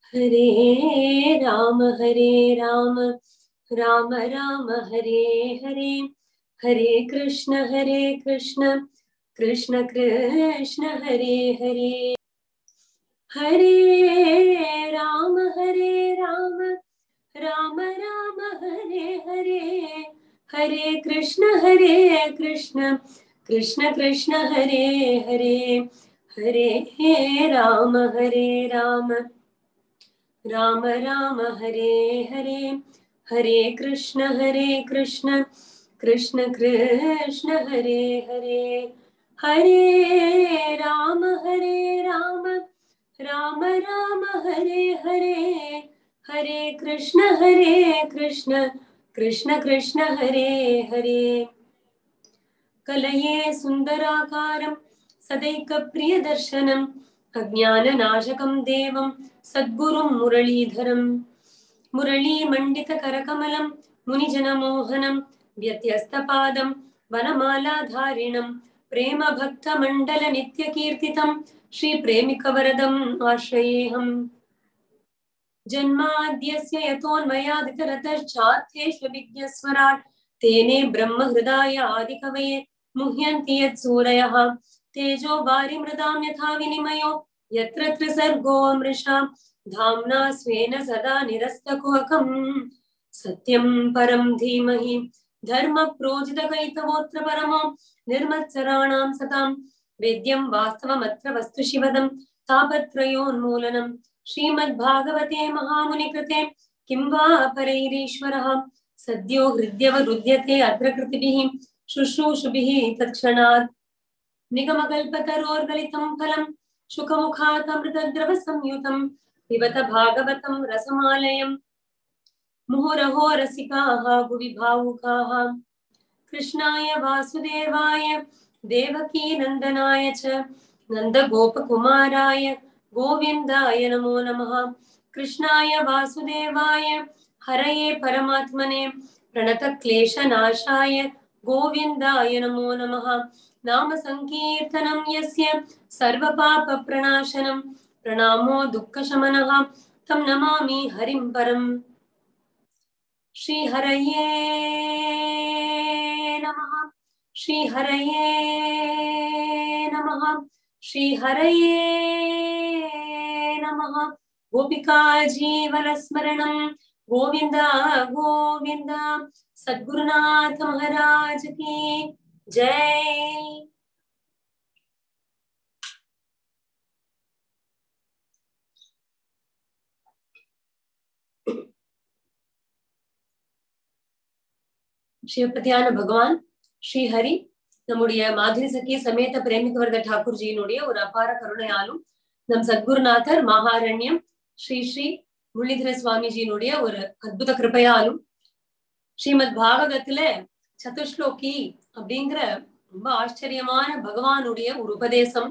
हरे राम हरे राम राम राम हरे हरे हरे कृष्ण हरे कृष्ण कृष्ण कृष्ण हरे हरे हरे राम हरे राम राम राम हरे हरे हरे कृष्ण हरे कृष्ण कृष्ण कृष्ण हरे हरे हरे राम हरे राम राम राम हरे हरे हरे कृष्ण हरे कृष्ण कृष्ण कृष्ण हरे हरे हरे राम हरे राम राम राम हरे हरे हरे कृष्ण हरे कृष्ण कृष्ण कृष्ण हरे हरे कलये सुन्दराकारं सदैकप्रियदर्शनम् अज्ञाननाशकं देवं सद्गुरुं मुरलीधरं मुरलीमण्डितकरकमलं मुनिजनमोहनं व्यत्यस्तपादं वनमालाधारिणं प्रेमभक्तमण्डलनित्यकीर्तितं श्रीप्रेमिकवरदम् आश्रयेऽहम् जन्माद्यस्य यतोन्मयादितरतश्चार्थेष्वभिज्ञस्वराट् तेने ब्रह्महृदाय आदिकवये मुह्यन्ति यत्सूरयः तेजो वारिमृदां यथा विनिमयो यत्र त्रिसर्गो मृषा धाम्ना स्वेन सदा निरस्तकुहकम् सत्यं परं धीमहि धर्मप्रोजितकैतवोऽत्र परमो निर्मत्सराणां सतां वेद्यं वास्तवमत्र वस्तु शिवदं तापत्रयोन्मूलनम् श्रीमद्भागवते महामुनिकृते किं वा परैरीश्वरः सद्यो हृद्यवरुध्यते अत्र कृतिभिः शुश्रूषुभिः तत्क्षणात् निगमकल्पतरोर्गलितं फलं शुकमुखातमृतद्रवसंयुतं पिबत भागवतं रसमालयम् मुहुरहो रसिकाः भुवि भावुकाः कृष्णाय वासुदेवाय देवकीनन्दनाय च नन्दगोपकुमाराय गोविन्दाय नमो नमः कृष्णाय वासुदेवाय हरये परमात्मने प्रणतक्लेशनाशाय गोविन्दाय नमो नमः नाम सङ्कीर्तनं यस्य सर्वपापप्रणाशनं प्रणामो दुःखशमनः तं नमामि हरिं परम् श्रीहरये नमः श्रीहरये नमः श्रीहरये नमः गोपिका जीवनस्मरणं गोविन्द गोविन्द सद्गुरुनाथ महाराज की जय சிவபதியான பகவான் ஸ்ரீஹரி நம்முடைய மாதிரி சக்கிய சமேத பிரேமிகவர்த டாக்கூர்ஜியினுடைய ஒரு அபார கருணையாலும் நம் சத்குருநாதர் மகாரண்யம் ஸ்ரீ ஸ்ரீ முரளிதர சுவாமிஜியினுடைய ஒரு அற்புத கிருப்பையாலும் ஸ்ரீமத் பாகவதத்துல சதுஸ்லோகி அப்படிங்கிற ரொம்ப ஆச்சரியமான பகவானுடைய ஒரு உபதேசம்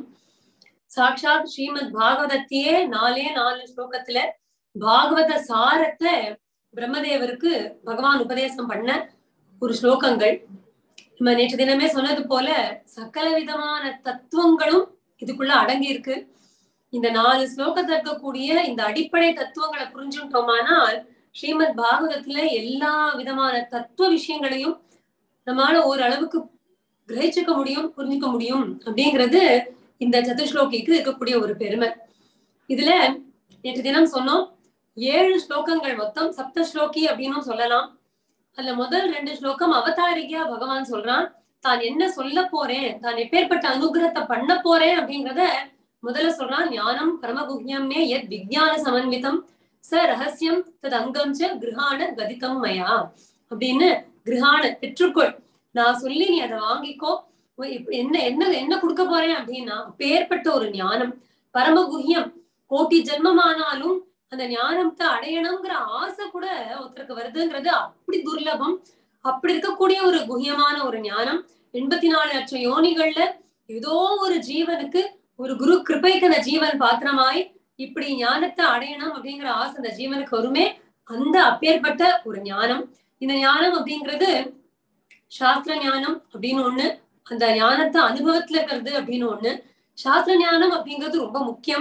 சாட்சாத் ஸ்ரீமத் பாகவதத்தையே நாலே நாலு ஸ்லோகத்துல பாகவத சாரத்தை பிரம்மதேவருக்கு பகவான் உபதேசம் பண்ண ஒரு ஸ்லோகங்கள் நம்ம நேற்று தினமே சொன்னது போல சகல விதமான தத்துவங்களும் இதுக்குள்ள அடங்கி இருக்கு இந்த நாலு ஸ்லோகத்துல இருக்கக்கூடிய இந்த அடிப்படை தத்துவங்களை புரிஞ்சுட்டோமானால் ஸ்ரீமத் பாகவதத்துல எல்லா விதமான தத்துவ விஷயங்களையும் நம்மளால ஓரளவுக்கு கிரகிச்சுக்க முடியும் புரிஞ்சுக்க முடியும் அப்படிங்கிறது இந்த சதுஸ்லோகிக்கு இருக்கக்கூடிய ஒரு பெருமை இதுல நேற்று தினம் சொன்னோம் ஏழு ஸ்லோகங்கள் மொத்தம் சப்த ஸ்லோகி அப்படின்னு சொல்லலாம் அதுல முதல் ரெண்டு ஸ்லோகம் அவதாரிகையா பகவான் சொல்றான் தான் என்ன சொல்ல போறேன் தான் எப்பேற்பட்ட அனுகிரகத்தை பண்ண போறேன் அப்படிங்கறத முதல்ல சொல்றான் ஞானம் பரமகுஹ்யமே எத் விஜயான சமன்விதம் ச ரகசியம் தத் அங்கம் ச கிரகாண கதிகம் மயா அப்படின்னு கிரகாண பெற்றுக்கொள் நான் சொல்லி நீ அதை வாங்கிக்கோ என்ன என்ன என்ன கொடுக்க போறேன் அப்படின்னா பேர்பட்ட ஒரு ஞானம் பரமகுஹ்யம் கோட்டி ஜென்மமானாலும் அந்த ஞானத்தை அடையணுங்கிற ஆசை கூட ஒருத்தருக்கு வருதுங்கிறது அப்படி துர்லபம் அப்படி இருக்கக்கூடிய ஒரு குஹ்யமான ஒரு ஞானம் எண்பத்தி நாலு லட்சம் யோனிகள்ல ஏதோ ஒரு ஜீவனுக்கு ஒரு குரு கிருபைக்கு அந்த ஜீவன் பாத்திரமாய் இப்படி ஞானத்தை அடையணும் அப்படிங்கிற ஆசை அந்த ஜீவனுக்கு வருமே அந்த அப்பேற்பட்ட ஒரு ஞானம் இந்த ஞானம் அப்படிங்கிறது சாஸ்திர ஞானம் அப்படின்னு ஒண்ணு அந்த ஞானத்தை அனுபவத்துல இருக்கிறது அப்படின்னு ஒண்ணு சாஸ்திர ஞானம் அப்படிங்கிறது ரொம்ப முக்கியம்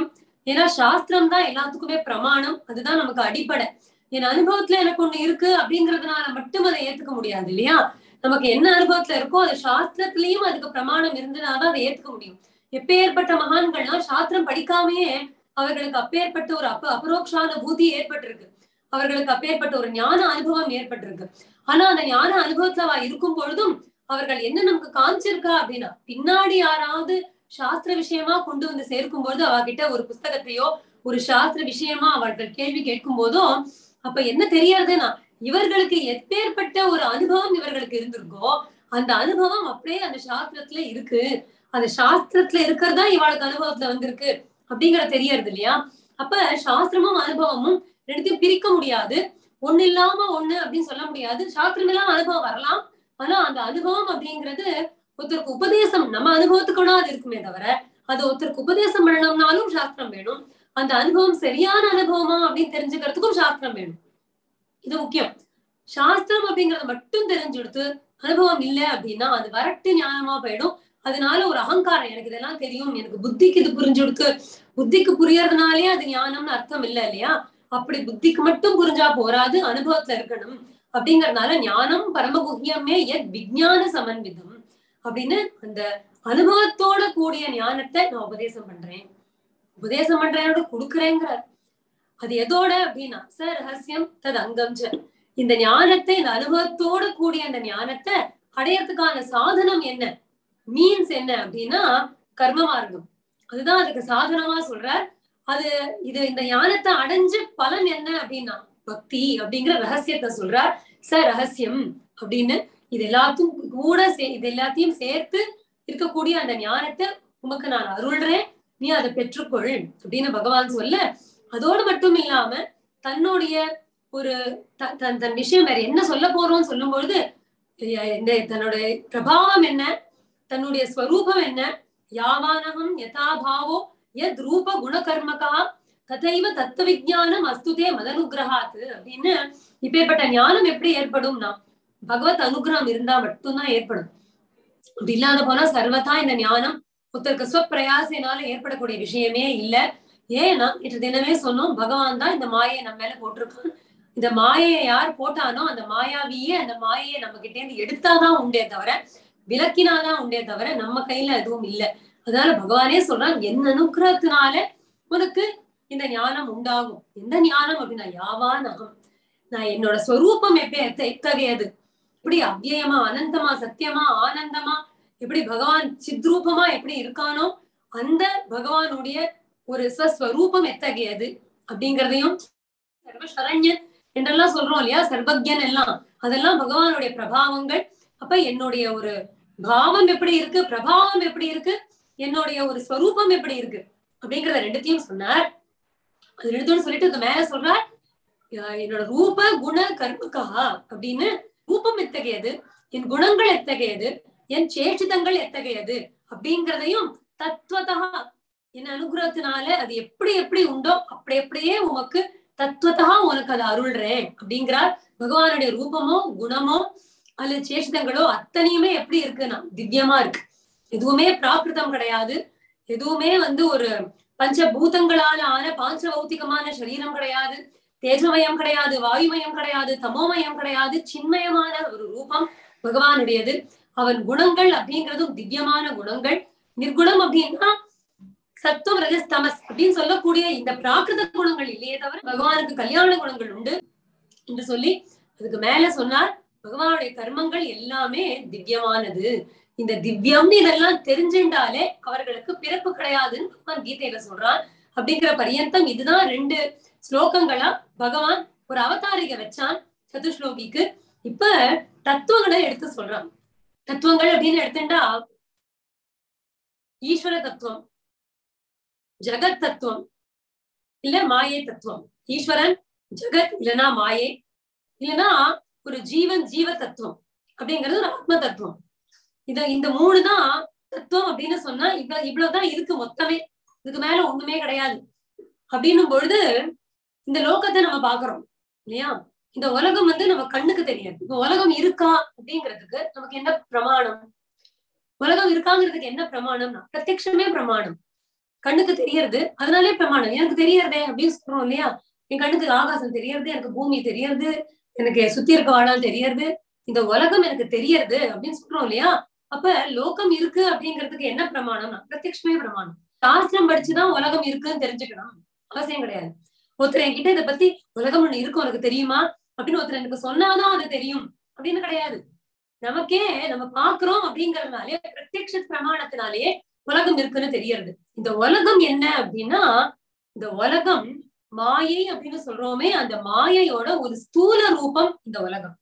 ஏன்னா சாஸ்திரம் தான் எல்லாத்துக்குமே பிரமாணம் அதுதான் நமக்கு அடிப்படை என் அனுபவத்துல எனக்கு ஒண்ணு இருக்கு அப்படிங்கறதுனால மட்டும் அதை ஏத்துக்க முடியாது இல்லையா நமக்கு என்ன அனுபவத்துல இருக்கோ அது சாஸ்திரத்திலயும் அதுக்கு பிரமாணம் இருந்ததுனாதான் அதை ஏத்துக்க முடியும் எப்பேற்பட்ட மகான்கள்லாம் சாஸ்திரம் படிக்காமயே அவர்களுக்கு அப்பேற்பட்ட ஒரு அப்ப அபரோக்ஷானுபூதி ஏற்பட்டிருக்கு அவர்களுக்கு அப்பேற்பட்ட ஒரு ஞான அனுபவம் ஏற்பட்டிருக்கு ஆனா அந்த ஞான அனுபவத்துல அவ இருக்கும் பொழுதும் அவர்கள் என்ன நமக்கு காமிச்சிருக்கா அப்படின்னா பின்னாடி யாராவது சாஸ்திர விஷயமா கொண்டு வந்து சேர்க்கும் பொழுது அவகிட்ட ஒரு புஸ்தகத்தையோ ஒரு சாஸ்திர விஷயமா அவர்கள் கேள்வி கேட்கும் போதும் அப்ப என்ன தெரியறதுன்னா இவர்களுக்கு எப்பேற்பட்ட ஒரு அனுபவம் இவர்களுக்கு இருந்திருக்கோ அந்த அனுபவம் அப்படியே அந்த சாஸ்திரத்துல இருக்கு அந்த சாஸ்திரத்துல இருக்கிறதா இவளுக்கு அனுபவத்துல வந்திருக்கு அப்படிங்கறது தெரியறது இல்லையா அப்ப சாஸ்திரமும் அனுபவமும் ரெண்டுத்தையும் பிரிக்க முடியாது ஒண்ணு இல்லாம ஒண்ணு அப்படின்னு சொல்ல முடியாது சாஸ்திரம் இல்லாம அனுபவம் வரலாம் ஆனா அந்த அனுபவம் அப்படிங்கிறது ஒருத்தருக்கு உபதேசம் நம்ம அனுபவத்துக்குனா அது இருக்குமே தவிர அது ஒருத்தருக்கு உபதேசம் பண்ணணும்னாலும் சாஸ்திரம் வேணும் அந்த அனுபவம் சரியான அனுபவமா அப்படின்னு தெரிஞ்சுக்கிறதுக்கும் சாஸ்திரம் வேணும் இது முக்கியம் சாஸ்திரம் அப்படிங்கறத மட்டும் தெரிஞ்சுடுத்து அனுபவம் இல்ல அப்படின்னா அது வரட்டு ஞானமா போயிடும் அதனால ஒரு அகங்காரம் எனக்கு இதெல்லாம் தெரியும் எனக்கு புத்திக்கு இது புரிஞ்சுடுத்து புத்திக்கு புரியறதுனாலே அது ஞானம்னு அர்த்தம் இல்ல இல்லையா அப்படி புத்திக்கு மட்டும் புரிஞ்சா போராது அனுபவத்துல இருக்கணும் அப்படிங்கறதுனால ஞானம் பரமகுஹ்யமே எத் விஜயான சமன்விதம் அப்படின்னு அந்த அனுபவத்தோட கூடிய ஞானத்தை நான் உபதேசம் பண்றேன் உபதேசம் பண்றேனோட கொடுக்குறேங்கிறார் அது எதோட அப்படின்னா ச ரகசியம் தது அங்கம் ச இந்த ஞானத்தை இந்த அனுபவத்தோட கூடிய அந்த ஞானத்தை அடையறதுக்கான சாதனம் என்ன மீன்ஸ் என்ன அப்படின்னா கர்ம மார்க்கம் அதுதான் அதுக்கு சாதனமா சொல்றார் அது இது இந்த ஞானத்தை அடைஞ்ச பலன் என்ன அப்படின்னா பக்தி அப்படிங்கிற ரகசியத்தை சொல்றார் ச ரகசியம் அப்படின்னு இது எல்லாத்தையும் கூட சே இது எல்லாத்தையும் சேர்த்து இருக்கக்கூடிய அந்த ஞானத்தை உமக்கு நான் அருள்றேன் நீ அதை பெற்றுக்கொள் அப்படின்னு பகவான் சொல்ல அதோடு மட்டும் இல்லாம தன்னுடைய ஒரு தன் தன் விஷயம் வேற என்ன சொல்ல போறோம்னு சொல்லும் பொழுது இந்த தன்னுடைய பிரபாவம் என்ன தன்னுடைய ஸ்வரூபம் என்ன யாவானகம் யதாபாவோ எத் ரூப குணகர்மகா ததைவ தத்துவ விஜானம் அஸ்துதே மதனுகிரகாத்து அப்படின்னு இப்பேற்பட்ட ஞானம் எப்படி ஏற்படும்னா பகவத் அனுகிரகம் இருந்தா மட்டும்தான் ஏற்படும் அப்படி இல்லாத போனா சர்வதா இந்த ஞானம் ஒருத்தருக்கு ஸ்வப்பிரயாசினால ஏற்படக்கூடிய விஷயமே இல்ல ஏன்னா இன்று தினமே சொன்னோம் பகவான் தான் இந்த மாயை நம்ம மேல போட்டிருக்கான் இந்த மாயையை யார் போட்டானோ அந்த மாயாவியே அந்த மாயையை நம்ம கிட்டே இருந்து எடுத்தாதான் உண்டே தவிர விளக்கினாதான் உண்டே தவிர நம்ம கையில எதுவும் இல்லை அதனால பகவானே சொல்றான் என் அனுகிரகத்தினால உனக்கு இந்த ஞானம் உண்டாகும் எந்த ஞானம் அப்படின்னா யாவான் அகம் நான் என்னோட ஸ்வரூபம் எப்ப எத்தகையது இப்படி அவ்வியமா அனந்தமா சத்தியமா ஆனந்தமா எப்படி பகவான் சித்ரூபமா எப்படி இருக்கானோ அந்த பகவானுடைய ஒரு ஸ்வஸ்வரூபம் எத்தகையது அப்படிங்கிறதையும் சர்வசரண்யன் என்றெல்லாம் சொல்றோம் இல்லையா சர்வஜன் எல்லாம் அதெல்லாம் பகவானுடைய பிரபாவங்கள் அப்ப என்னுடைய ஒரு பாவம் எப்படி இருக்கு பிரபாவம் எப்படி இருக்கு என்னுடைய ஒரு ஸ்வரூபம் எப்படி இருக்கு அப்படிங்கறத ரெண்டுத்தையும் சொன்னார் அது ரெண்டுத்தையும் சொல்லிட்டு அது மேல சொல்றார் என்னோட ரூப குண கர்மகா அப்படின்னு ரூபம் எத்தகையது என் குணங்கள் எத்தகையது என் சேஷிதங்கள் எத்தகையது அப்படிங்கிறதையும் தத்துவதா என் அனுகிரகத்தினால அது எப்படி எப்படி உண்டோ அப்படி அப்படியே உமக்கு தத்துவத்தா உனக்கு அதை அருள்றேன் அப்படிங்கிறார் பகவானுடைய ரூபமோ குணமோ அல்லது சேஷிதங்களோ அத்தனையுமே எப்படி இருக்குன்னா திவ்யமா இருக்கு எதுவுமே பிராகிருதம் கிடையாது எதுவுமே வந்து ஒரு பஞ்சபூதங்களால ஆன பாஞ்ச பௌத்திகமான சரீரம் கிடையாது தேஜமயம் கிடையாது வாயுமயம் கிடையாது தமோமயம் கிடையாது சின்மயமான ஒரு ரூபம் பகவானுடையது அவன் குணங்கள் அப்படிங்கிறதும் திவ்யமான குணங்கள் நிர்குணம் அப்படின்னா சத்துவம் ரஜஸ் தமஸ் அப்படின்னு சொல்லக்கூடிய இந்த பிராகிருத குணங்கள் இல்லையே தவிர பகவானுக்கு கல்யாண குணங்கள் உண்டு என்று சொல்லி அதுக்கு மேல சொன்னார் பகவானுடைய கர்மங்கள் எல்லாமே திவ்யமானது இந்த திவ்யம்னு இதெல்லாம் தெரிஞ்சுட்டாலே அவர்களுக்கு பிறப்பு கிடையாதுன்னு பகவான் கீதையில சொல்றான் அப்படிங்கிற பரியந்தம் இதுதான் ரெண்டு ஸ்லோகங்களா பகவான் ஒரு அவதாரிக வச்சான் சதுஸ்லோகிக்கு இப்ப தத்துவங்களை எடுத்து சொல்றான் தத்துவங்கள் அப்படின்னு எடுத்துட்டா ஈஸ்வர தத்துவம் ஜகத் தத்துவம் இல்ல மாயை தத்துவம் ஈஸ்வரன் ஜெகத் இல்லனா மாயை இல்லனா ஒரு ஜீவன் ஜீவ தத்துவம் அப்படிங்கிறது ஒரு ஆத்ம தத்துவம் இத இந்த மூணு தான் தத்துவம் அப்படின்னு சொன்னா இவ்வளவு இவ்வளவுதான் இருக்கு மொத்தமே இதுக்கு மேல ஒண்ணுமே கிடையாது அப்படின்னும் பொழுது இந்த லோகத்தை நம்ம பாக்குறோம் இல்லையா இந்த உலகம் வந்து நம்ம கண்ணுக்கு தெரியாது இப்ப உலகம் இருக்கா அப்படிங்கிறதுக்கு நமக்கு என்ன பிரமாணம் உலகம் இருக்காங்கிறதுக்கு என்ன பிரமாணம்னா பிரத்யக்ஷமே பிரமாணம் கண்ணுக்கு தெரியறது அதனாலே பிரமாணம் எனக்கு தெரியறதே அப்படின்னு சொல்றோம் இல்லையா என் கண்ணுக்கு ஆகாசம் தெரியறது எனக்கு பூமி தெரியறது எனக்கு சுத்தி இருக்க வாழால் தெரியறது இந்த உலகம் எனக்கு தெரியறது அப்படின்னு சொல்றோம் இல்லையா அப்ப லோகம் இருக்கு அப்படிங்கிறதுக்கு என்ன பிரமாணம் பிரத்யட்சமே பிரமாணம் சாஸ்திரம் படிச்சுதான் உலகம் இருக்குன்னு தெரிஞ்சுக்கணும் அவசியம் கிடையாது ஒருத்தர் என்கிட்ட இதை பத்தி உலகம் ஒண்ணு இருக்கு உனக்கு தெரியுமா அப்படின்னு ஒருத்தர் எனக்கு சொன்னாதான் அது தெரியும் அப்படின்னு கிடையாது நமக்கே நம்ம பாக்குறோம் அப்படிங்கறதுனாலே பிரத்யக்ஷ பிரமாணத்தினாலேயே உலகம் இருக்குன்னு தெரியறது இந்த உலகம் என்ன அப்படின்னா இந்த உலகம் மாயை அப்படின்னு சொல்றோமே அந்த மாயையோட ஒரு ஸ்தூல ரூபம் இந்த உலகம்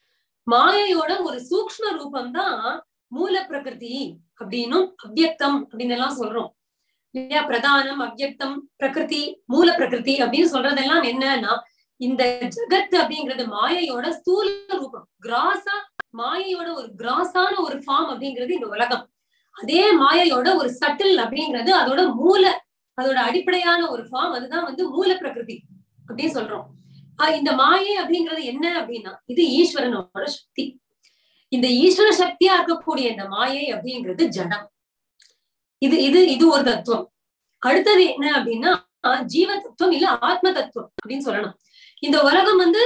மாயையோட ஒரு சூக்ம ரூபம் தான் மூல பிரகிருதி அப்படின்னும் அவ்யக்தம் அப்படின்னு எல்லாம் சொல்றோம் இல்லையா பிரதானம் அவ்யக்தம் பிரகிருதி மூல பிரகிருதி அப்படின்னு சொல்றதெல்லாம் என்னன்னா இந்த ஜகத் அப்படிங்கிறது மாயையோட ஸ்தூல ரூபம் கிராஸா மாயையோட ஒரு கிராஸான ஒரு ஃபார்ம் அப்படிங்கிறது இந்த உலகம் அதே மாயையோட ஒரு சட்டில் அப்படிங்கிறது அதோட மூல அதோட அடிப்படையான ஒரு ஃபார்ம் அதுதான் வந்து மூல பிரகிருதி அப்படின்னு சொல்றோம் இந்த மாயை அப்படிங்கிறது என்ன அப்படின்னா இது ஈஸ்வரனோட சக்தி இந்த ஈஸ்வர சக்தியா இருக்கக்கூடிய இந்த மாயை அப்படிங்கிறது ஜடம் இது இது இது ஒரு தத்துவம் அடுத்தது என்ன அப்படின்னா ஜீவ தத்துவம் இல்ல ஆத்ம தத்துவம் அப்படின்னு சொல்லணும் இந்த உலகம் வந்து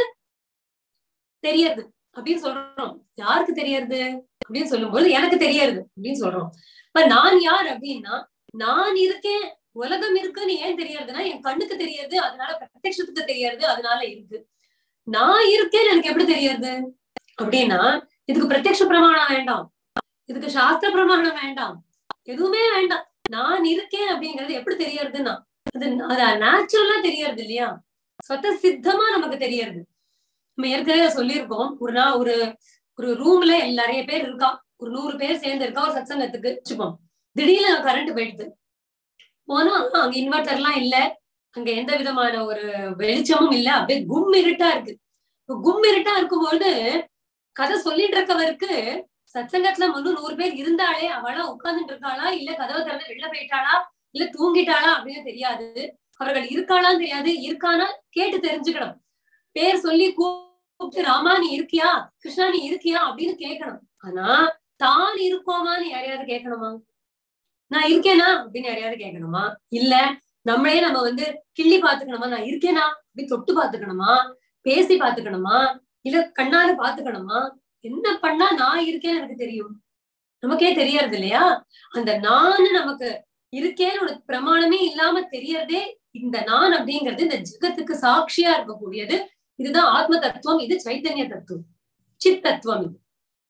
தெரியறது அப்படின்னு சொல்றோம் யாருக்கு தெரியறது அப்படின்னு சொல்லும்போது எனக்கு தெரியறது அப்படின்னு சொல்றோம் இப்ப நான் யார் அப்படின்னா நான் இருக்கேன் உலகம் இருக்குன்னு ஏன் தெரியறதுன்னா என் கண்ணுக்கு தெரியறது அதனால பிரத்யத்துக்கு தெரியறது அதனால இருக்கு நான் இருக்கேன்னு எனக்கு எப்படி தெரியறது அப்படின்னா இதுக்கு பிரத்யக்ஷ பிரமாணம் வேண்டாம் இதுக்கு சாஸ்திர பிரமாணம் வேண்டாம் எதுவுமே வேண்டாம் நான் இருக்கேன் அப்படிங்கிறது எப்படி தெரியறதுன்னா அது அது நேச்சுரலா தெரியறது இல்லையா சொத்த சித்தமா நமக்கு தெரியறது நம்ம ஏற்கனவே சொல்லியிருக்கோம் ஒரு நாள் ஒரு ஒரு ரூம்ல நிறைய பேர் இருக்கா ஒரு நூறு பேர் சேர்ந்து இருக்கா ஒரு சத்சங்கத்துக்கு வச்சுப்போம் திடீர்னு கரண்ட் போயிடுது போனா அங்க இன்வெர்டர் எல்லாம் இல்ல அங்க எந்த விதமான ஒரு வெளிச்சமும் இல்ல அப்படியே கும் இருட்டா இருக்கு கும் இருட்டா இருக்கும்போது கதை சொல்லிட்டு இருக்கவருக்கு சத்சங்கத்துல முன்னு நூறு பேர் இருந்தாலே அவளா உட்கார்ந்துட்டு இருக்காளா இல்ல கதவை திறந்து வெளில போயிட்டாளா இல்ல தூங்கிட்டாளா அப்படின்னு தெரியாது அவர்கள் இருக்காளான்னு தெரியாது இருக்கானா கேட்டு தெரிஞ்சுக்கணும் பேர் சொல்லி கூப்பிட்டு ராமா நீ இருக்கியா கிருஷ்ணா நீ இருக்கியா அப்படின்னு கேட்கணும் ஆனா தான் இருக்கோமான்னு யாரையாவது கேட்கணுமா நான் இருக்கேனா அப்படின்னு யாரையாவது கேட்கணுமா இல்ல நம்மளே நம்ம வந்து கிள்ளி பாத்துக்கணுமா நான் இருக்கேனா அப்படி தொட்டு பாத்துக்கணுமா பேசி பாத்துக்கணுமா இல்ல கண்ணால பாத்துக்கணுமா என்ன பண்ணா நான் இருக்கேன்னு எனக்கு தெரியும் நமக்கே தெரியறது இல்லையா அந்த நான் நமக்கு இருக்கேன்னு ஒரு பிரமாணமே இல்லாம தெரியறதே இந்த நான் அப்படிங்கிறது இந்த ஜெகத்துக்கு சாட்சியா இருக்கக்கூடியது இதுதான் ஆத்ம தத்துவம் இது சைத்தன்ய தத்துவம் சித் தத்துவம் இது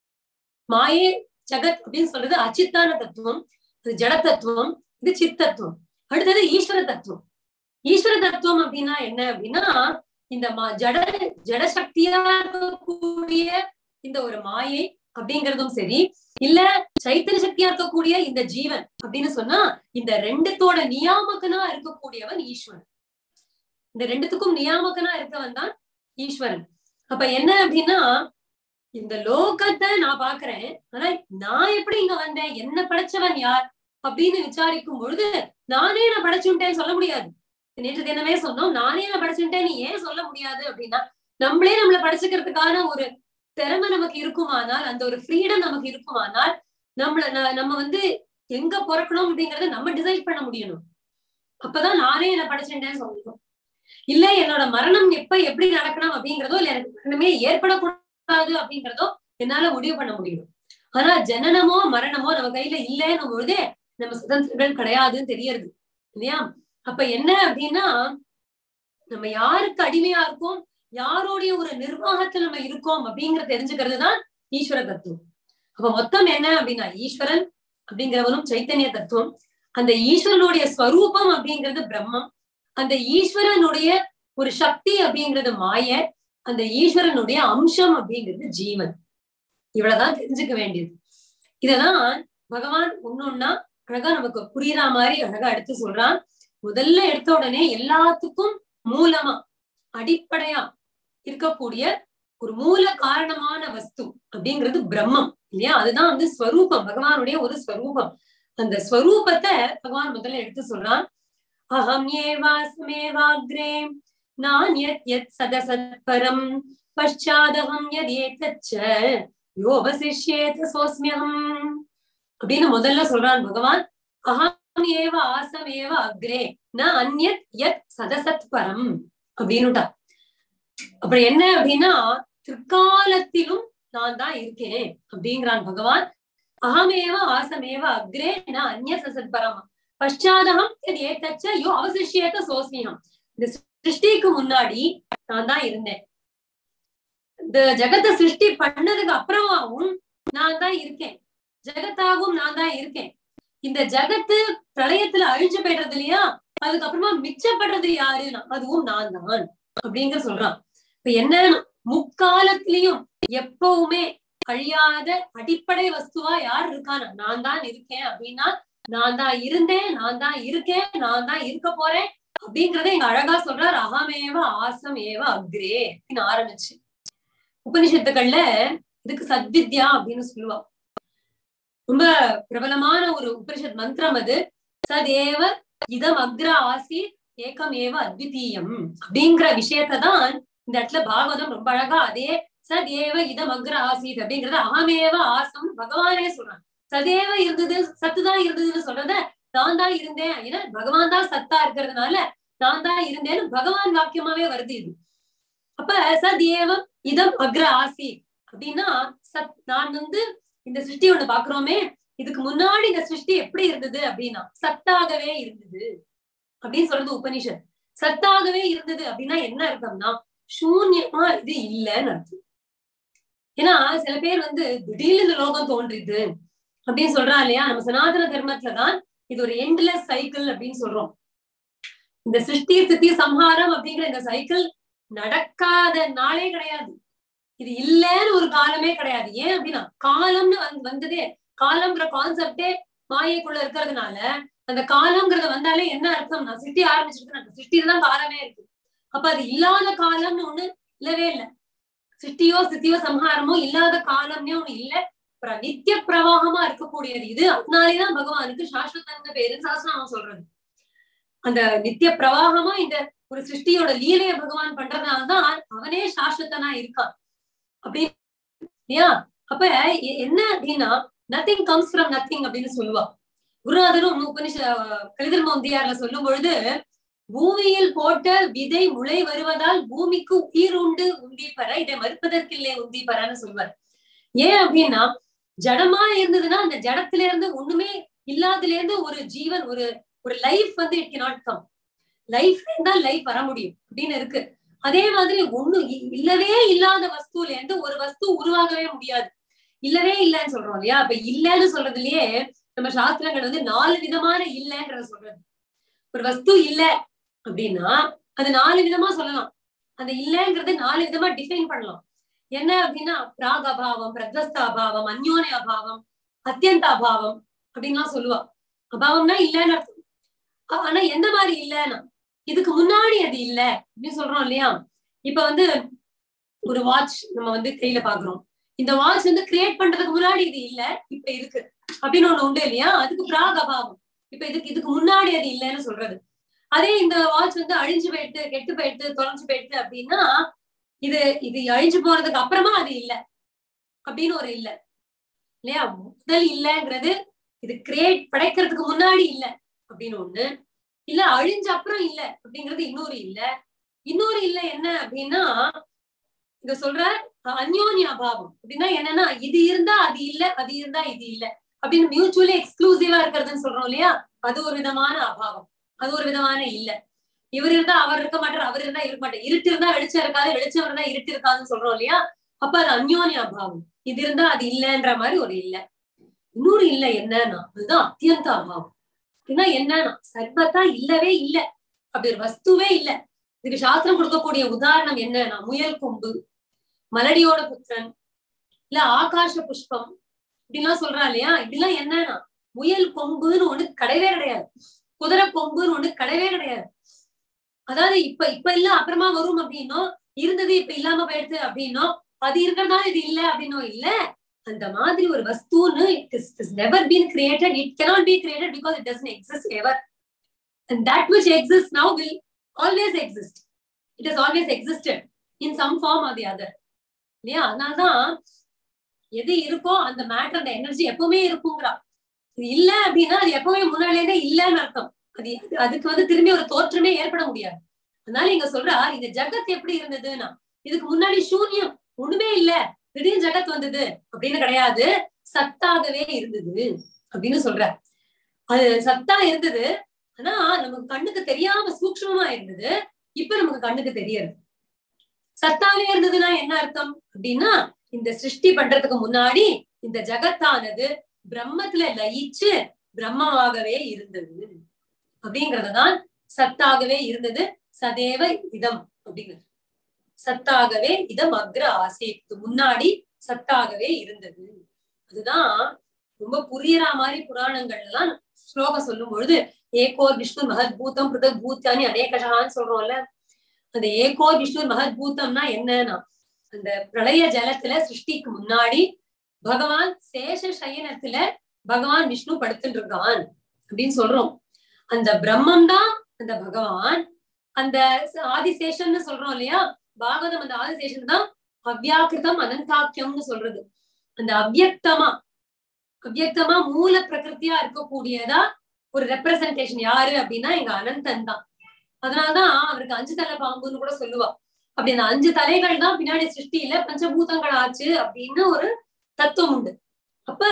மாயே ஜகத் அப்படின்னு சொல்றது அச்சித்தான தத்துவம் இது ஜட தத்துவம் இது சித் தத்துவம் அடுத்தது ஈஸ்வர தத்துவம் ஈஸ்வர தத்துவம் அப்படின்னா என்ன அப்படின்னா இந்த மா ஜட ஜட சக்தியா இருக்கக்கூடிய இந்த ஒரு மாயை அப்படிங்கிறதும் சரி இல்ல சைத்தன்ய சக்தியா இருக்கக்கூடிய இந்த ஜீவன் அப்படின்னு சொன்னா இந்த ரெண்டுத்தோட நியாமகனா இருக்கக்கூடியவன் ஈஸ்வரன் இந்த ரெண்டுத்துக்கும் நியாமகனா இருக்கவன் தான் ஈஸ்வரன் அப்ப என்ன அப்படின்னா இந்த லோகத்தை நான் பாக்குறேன் ஆனா நான் எப்படி இங்க வந்தேன் என்ன படைச்சவன் யார் அப்படின்னு விசாரிக்கும் பொழுது நானே நான் படைச்சுட்டேன்னு சொல்ல முடியாது நேற்று தினமே சொன்னோம் நானே நான் படைச்சுட்டேன் நீ ஏன் சொல்ல முடியாது அப்படின்னா நம்மளே நம்மள படைச்சுக்கிறதுக்கான ஒரு திறமை நமக்கு இருக்குமானால் அந்த ஒரு ஃப்ரீடம் நமக்கு இருக்குமானால் நம்மள நம்ம வந்து எங்க பிறக்கணும் அப்படிங்கறத நம்ம டிசைட் பண்ண முடியணும் அப்பதான் நானே என்ன படைச்சுட்டேன்னு சொல்லணும் இல்ல என்னோட மரணம் எப்ப எப்படி நடக்கணும் அப்படிங்கிறதோ இல்ல எனக்கு மரணமே ஏற்படக்கூடாது அப்படிங்கிறதோ என்னால முடிவு பண்ண முடியும் ஆனா ஜனனமோ மரணமோ நம்ம கையில இல்லைன்னும் பொழுதே நம்ம சுதந்திரங்கள் கிடையாதுன்னு தெரியறது இல்லையா அப்ப என்ன அப்படின்னா நம்ம யாருக்கு அடிமையா இருக்கோம் யாரோடைய ஒரு நிர்வாகத்துல நம்ம இருக்கோம் அப்படிங்கறத தெரிஞ்சுக்கிறது தான் ஈஸ்வர தத்துவம் அப்ப மொத்தம் என்ன அப்படின்னா ஈஸ்வரன் அப்படிங்கிறவனும் சைத்தன்ய தத்துவம் அந்த ஈஸ்வரனுடைய ஸ்வரூபம் அப்படிங்கிறது பிரம்மம் அந்த ஈஸ்வரனுடைய ஒரு சக்தி அப்படிங்கிறது மாய அந்த ஈஸ்வரனுடைய அம்சம் அப்படிங்கிறது ஜீவன் இவ்வளவுதான் தெரிஞ்சுக்க வேண்டியது இதெல்லாம் பகவான் ஒன்னொன்னா அழகா நமக்கு புரியுற மாதிரி அழகா எடுத்து சொல்றான் முதல்ல எடுத்த உடனே எல்லாத்துக்கும் மூலமா அடிப்படையா இருக்கக்கூடிய ஒரு மூல காரணமான வஸ்து அப்படிங்கிறது பிரம்மம் இல்லையா அதுதான் வந்து ஸ்வரூபம் பகவானுடைய ஒரு ஸ்வரூபம் அந்த ஸ்வரூபத்தை பகவான் முதல்ல எடுத்து சொல்றான் அகம் ஏவாஸ்மேவாக்ரே நான் யத் யத் சதசத்பரம் பஷாதகம் யதேதச்ச யோபசிஷ்யேத சோஸ்மியம் அப்படின்னு முதல்ல சொல்றான் பகவான் அகம் ஏவ ஆசமேவ அக்ரே ந அந்யத் யத் சதசத் பரம் அப்படின்னுட்டா அப்புறம் என்ன அப்படின்னா திருக்காலத்திலும் நான் தான் இருக்கேன் அப்படிங்கிறான் பகவான் அகமேவ ஆசமேவ அக்ரே ந அந்ய சசத் பரம் பஷாதகம் இது ஏத்தச்ச யோ அவசிஷியத்த சோஸ்மியம் இந்த சிருஷ்டிக்கு முன்னாடி நான் தான் இருந்தேன் இந்த ஜெகத்தை சிருஷ்டி பண்ணதுக்கு அப்புறமாவும் நான் தான் இருக்கேன் ஜெகத்தாகவும் நான் தான் இருக்கேன் இந்த ஜெகத்து பிரளயத்துல அழிஞ்சு போயிடுறது இல்லையா அதுக்கப்புறமா மிச்சப்படுறது யாருன்னா அதுவும் நான் தான் அப்படிங்கிற சொல்றான் இப்ப என்ன முக்காலத்திலையும் எப்பவுமே அழியாத அடிப்படை வஸ்துவா யார் இருக்கானா நான் தான் இருக்கேன் அப்படின்னா நான் தான் இருந்தேன் நான் தான் இருக்கேன் நான் தான் இருக்க போறேன் அப்படிங்கறத எங்க அழகா சொல்றார் அகமேவ ஆசம் ஏவ அக்ரே அப்படின்னு ஆரம்பிச்சு உபனிஷத்துக்கள்ல இதுக்கு சத்வித்யா அப்படின்னு சொல்லுவா ரொம்ப பிரபலமான ஒரு உபனிஷத் மந்திரம் அது சதேவ இதம் அக்ர ஆசி ஏகம் ஏவ அத்விதீயம் அப்படிங்கிற விஷயத்தை தான் இந்த இடத்துல பாகவதம் ரொம்ப அழகா அதே சதேவ இதம் அக்ர ஆசீத் அப்படிங்கறத அகமேவ ஆசம் பகவானே சொல்றான் சதேவ இருந்தது சத்துதான் இருந்ததுன்னு சொல்றத நான் தான் இருந்தேன் ஏன்னா பகவான் தான் சத்தா இருக்கிறதுனால நான் தான் இருந்தேன்னு பகவான் வாக்கியமாவே வருது இது அப்ப சதேவம் இதம் அக்ர ஆசி அப்படின்னா சத் நான் வந்து இந்த சிருஷ்டி ஒண்ணு பாக்குறோமே இதுக்கு முன்னாடி இந்த சிருஷ்டி எப்படி இருந்தது அப்படின்னா சத்தாகவே இருந்தது அப்படின்னு சொல்றது உபனிஷத் சத்தாகவே இருந்தது அப்படின்னா என்ன அர்த்தம்னா சூன்யமா இது இல்லைன்னு அர்த்தம் ஏன்னா சில பேர் வந்து திடீர்னு இந்த லோகம் தோன்றிது அப்படின்னு சொல்றா இல்லையா நம்ம சனாதன தர்மத்துலதான் இது ஒரு எண்ட்லெஸ் சைக்கிள் அப்படின்னு சொல்றோம் இந்த சிருஷ்டி சித்தி சம்ஹாரம் அப்படிங்கிற இந்த சைக்கிள் நடக்காத நாளே கிடையாது இது இல்லைன்னு ஒரு காலமே கிடையாது ஏன் அப்படின்னா காலம்னு வந்து வந்ததே காலம்ங்கிற கான்செப்டே மாயைக்குள்ள இருக்கிறதுனால அந்த காலம்ங்கிறது வந்தாலே என்ன அர்த்தம்னா சிருஷ்டி ஆரம்பிச்சிருக்கு அந்த சிருஷ்டில தான் காலமே இருக்கு அப்ப அது இல்லாத காலம்னு ஒண்ணு இல்லவே இல்லை சிருஷ்டியோ சித்தியோ சம்ஹாரமோ இல்லாத காலம்னே ஒண்ணு இல்ல நித்திய பிரவாகமா இருக்கக்கூடியது இது அதனாலேதான் பகவானுக்கு சாஸ்வதங்க பேருன்னு சாஸ்திரம் சொல்றது அந்த நித்திய பிரவாகமா இந்த ஒரு சிருஷ்டியோட லீலைய பகவான் பண்றதுனாலதான் அவனே சாஸ்வதனா இருக்கான் அப்படி இல்லையா அப்ப என்ன அப்படின்னா நத்திங் கம்ஸ் ஃப்ரம் நத்திங் அப்படின்னு சொல்லுவா குருநாதரும் உபனிஷ கலிதர் மௌந்தியார்ல சொல்லும் பொழுது பூமியில் போட்ட விதை முளை வருவதால் பூமிக்கு உயிர் உண்டு உந்தி பெற இதை மறுப்பதற்கில்லை உந்தி பெறன்னு சொல்வார் ஏன் அப்படின்னா ஜடமா இருந்ததுன்னா அந்த ஜடத்துல இருந்து ஒண்ணுமே இல்லாததுல இருந்து ஒரு ஜீவன் ஒரு ஒரு லைஃப் வந்து இட் நாட் கம் லைஃப் இருந்தா லைஃப் வர முடியும் அப்படின்னு இருக்கு அதே மாதிரி ஒண்ணு இல்லவே இல்லாத வஸ்துல இருந்து ஒரு வஸ்து உருவாகவே முடியாது இல்லவே இல்லைன்னு சொல்றோம் இல்லையா அப்ப இல்லைன்னு சொல்றதுலயே நம்ம சாஸ்திரங்கள் வந்து நாலு விதமான இல்லைன்றத சொல்றது ஒரு வஸ்து இல்ல அப்படின்னா அது நாலு விதமா சொல்லலாம் அந்த இல்லைங்கிறது நாலு விதமா டிஃபைன் பண்ணலாம் என்ன அப்படின்னா பிராக் அபாவம் பிரத்வஸ்த அபாவம் அந்யோன்ய அபாவம் அத்தியந்த அபாவம் அப்படின்லாம் சொல்லுவா அபாவம்னா இல்லைன்னு அர்த்தம் ஆனா எந்த மாதிரி இல்லைன்னா இதுக்கு முன்னாடி அது இல்ல அப்படின்னு சொல்றோம் இல்லையா இப்ப வந்து ஒரு வாட்ச் நம்ம வந்து கையில பாக்குறோம் இந்த வாட்ச் வந்து கிரியேட் பண்றதுக்கு முன்னாடி இது இல்ல இப்ப இருக்கு அப்படின்னு ஒண்ணு உண்டு இல்லையா அதுக்கு பிராக் அபாவம் இப்ப இதுக்கு இதுக்கு முன்னாடி அது இல்லைன்னு சொல்றது அதே இந்த வாட்ச் வந்து அழிஞ்சு போயிட்டு கெட்டு போயிட்டு தொலைஞ்சு போயிட்டு அப்படின்னா இது இது அழிஞ்சு போனதுக்கு அப்புறமா அது இல்ல அப்படின்னு ஒரு இல்ல இல்லையா முதல் இல்லைங்கிறது இது கிரியேட் படைக்கிறதுக்கு முன்னாடி இல்ல அப்படின்னு ஒண்ணு இல்ல அழிஞ்ச அப்புறம் இல்ல அப்படிங்கிறது இன்னொரு இல்ல இன்னொரு இல்ல என்ன அப்படின்னா இத சொல்ற அந்யோன்ய அபாவம் அப்படின்னா என்னன்னா இது இருந்தா அது இல்ல அது இருந்தா இது இல்ல அப்படின்னு மியூச்சுவலி எக்ஸ்க்ளூசிவா இருக்கிறதுன்னு சொல்றோம் இல்லையா அது ஒரு விதமான அபாவம் அது ஒரு விதமான இல்ல இவர் இருந்தா அவர் இருக்க மாட்டார் அவர் இருந்தா இருக்க மாட்டார் இருட்டு இருந்தா வெளிச்சம் இருக்காது வெளிச்சம் இருந்தா இருட்டு இருக்காதுன்னு சொல்றோம் இல்லையா அப்ப அது அந்யோன்ய அபாவம் இது இருந்தா அது இல்லைன்ற மாதிரி ஒரு இல்ல இன்னொரு இல்ல என்னன்னா அதுதான் அத்தியந்த அபாவம் அப்படின்னா என்னன்னா சர்வத்தா இல்லவே இல்ல அப்படி ஒரு வஸ்துவே இல்ல இதுக்கு சாஸ்திரம் கொடுக்கக்கூடிய உதாரணம் என்னன்னா முயல் கொம்பு மலடியோட புத்திரன் இல்ல ஆகாஷ புஷ்பம் இப்படிலாம் சொல்றா இல்லையா இப்படிலாம் என்னன்னா முயல் கொம்புன்னு ஒண்ணு கிடையவே கிடையாது குதிரை கொம்புன்னு ஒண்ணு கிடையவே கிடையாது அதாவது இப்ப இப்ப இல்ல அப்புறமா வரும் அப்படின்னும் இருந்தது இப்ப இல்லாம போயிடுது அப்படின்னும் அது இருக்கிறதால இது இல்ல அப்படின்னும் இல்ல அந்த மாதிரி ஒரு வஸ்துன்னு it is is never been created it cannot be created because it doesn't exist ever and that which exist now will always exist it is always existed in some form or the other இல்லையா அதனாலதான் எது இருக்கோ அந்த matter அந்த energy எப்பவுமே இருக்குங்கிறா இது இல்ல அப்படின்னா அது எப்பவுமே முன்னாடியே இல்லன்னு அர்த்தம் அது அது- அதுக்கு வந்து திரும்பி ஒரு தோற்றமே ஏற்பட முடியாது அதனால இங்க சொல்றா இந்த ஜகத் எப்படி இருந்ததுன்னா இதுக்கு முன்னாடி சூன்யம் ஒண்ணுமே இல்ல திடீர்னு ஜகத் வந்தது அப்படின்னு கிடையாது சத்தாகவே இருந்தது அப்படின்னு சொல்ற அது சத்தா இருந்தது ஆனா நமக்கு கண்ணுக்கு தெரியாம சூக்ஷ்மமா இருந்தது இப்ப நமக்கு கண்ணுக்கு தெரியாது சத்தாவே இருந்ததுன்னா என்ன அர்த்தம் அப்படின்னா இந்த சிருஷ்டி பண்றதுக்கு முன்னாடி இந்த ஜகத்தானது பிரம்மத்துல லயிச்சு பிரம்மமாகவே இருந்தது அப்படிங்கறதுதான் சத்தாகவே இருந்தது சதேவ இதம் அப்படிங்கிறது சத்தாகவே இதம் அக்ர ஆசேக்கு முன்னாடி சத்தாகவே இருந்தது அதுதான் ரொம்ப புரியற மாதிரி புராணங்கள் எல்லாம் ஸ்லோகம் சொல்லும் பொழுது ஏகோர் விஷ்ணு மகத் பூதம் பிருதக் பூத்தானி அநேகஷான்னு சொல்றோம்ல அந்த ஏகோர் விஷ்ணு மகத் பூத்தம்னா என்னன்னா அந்த பிரளய ஜலத்துல சிருஷ்டிக்கு முன்னாடி பகவான் சேஷ சயனத்துல பகவான் விஷ்ணு படுத்துட்டு இருக்கான் அப்படின்னு சொல்றோம் அந்த பிரம்மம் தான் அந்த பகவான் அந்த ஆதிசேஷன்னு சொல்றோம் இல்லையா பாகவதம் அந்த ஆதிசேஷன் தான் அவ்யாக்கிருதம் அனந்தாக்கியம்னு சொல்றது அந்த அவ்யக்தமா அவ்யக்தமா மூல பிரகிருத்தியா இருக்கக்கூடியதா ஒரு ரெப்ரசன்டேஷன் யாரு அப்படின்னா எங்க அனந்தன் தான் அதனாலதான் அவருக்கு அஞ்சு தலை பாம்புன்னு கூட சொல்லுவா அப்படி அந்த அஞ்சு தலைகள் தான் பின்னாடி சிருஷ்டியில பஞ்சபூதங்கள் ஆச்சு அப்படின்னு ஒரு தத்துவம் உண்டு அப்ப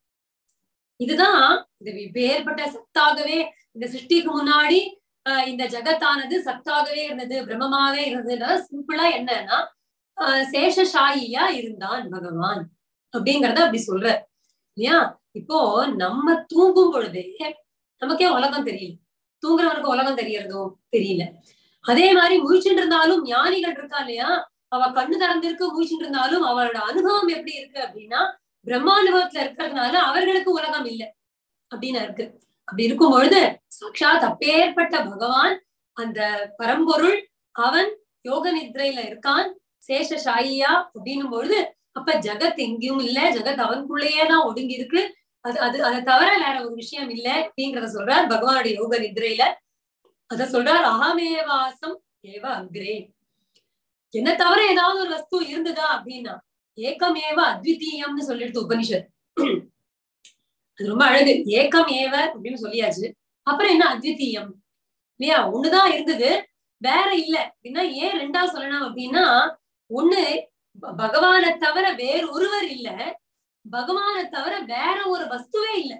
இதுதான் இது வேறுபட்ட சத்தாகவே இந்த சிருஷ்டிக்கு முன்னாடி ஆஹ் இந்த ஜகத்தானது சத்தாகவே இருந்தது பிரம்மமாவே இருந்ததுன்னா சிம்பிளா என்னன்னா ஆஹ் சேஷசாயியா இருந்தான் பகவான் அப்படிங்கறத அப்படி சொல்ற இல்லையா இப்போ நம்ம தூங்கும் பொழுதே நமக்கே உலகம் தெரியல தூங்குறவனுக்கு உலகம் தெரியறதோ தெரியல அதே மாதிரி முழிச்சுட்டு இருந்தாலும் ஞானிகள் இருக்கா இல்லையா அவ கண்ணு திறந்திருக்கு முழிச்சுட்டு இருந்தாலும் அவளோட அனுபவம் எப்படி இருக்கு அப்படின்னா பிரம்மானுபவத்துல இருக்கிறதுனால அவர்களுக்கு உலகம் இல்லை அப்படின்னு இருக்கு அப்படி இருக்கும் பொழுது சாட்சாத் அப்பேற்பட்ட பகவான் அந்த பரம்பொருள் அவன் யோக நித்ரையில இருக்கான் சேஷசாயியா அப்படின்னும் பொழுது அப்ப ஜகத் எங்கேயும் இல்ல ஜகத் அவனுக்குள்ளேயே தான் ஒடுங்கி இருக்கு அது அது அதை தவிர வேற ஒரு விஷயம் இல்ல அப்படிங்கறத சொல்றார் பகவானுடைய யோக நித்ரையில அத சொல்றார் அகமேவாசம் ஏவ அக்ரே என்ன தவிர ஏதாவது ஒரு வஸ்து இருந்ததா அப்படின்னா ஏக்கமேவ அத்விதீயம்னு சொல்லிடுது உபனிஷத் அது ரொம்ப அழகு ஏக்கம் ஏவ அப்படின்னு சொல்லியாச்சு அப்புறம் என்ன அத்விதீயம் இல்லையா ஒண்ணுதான் இருந்தது வேற இல்ல அப்படின்னா ஏன் ரெண்டா சொல்லணும் அப்படின்னா ஒண்ணு பகவானை தவிர வேற ஒருவர் இல்ல பகவானை தவிர வேற ஒரு வஸ்துவே இல்ல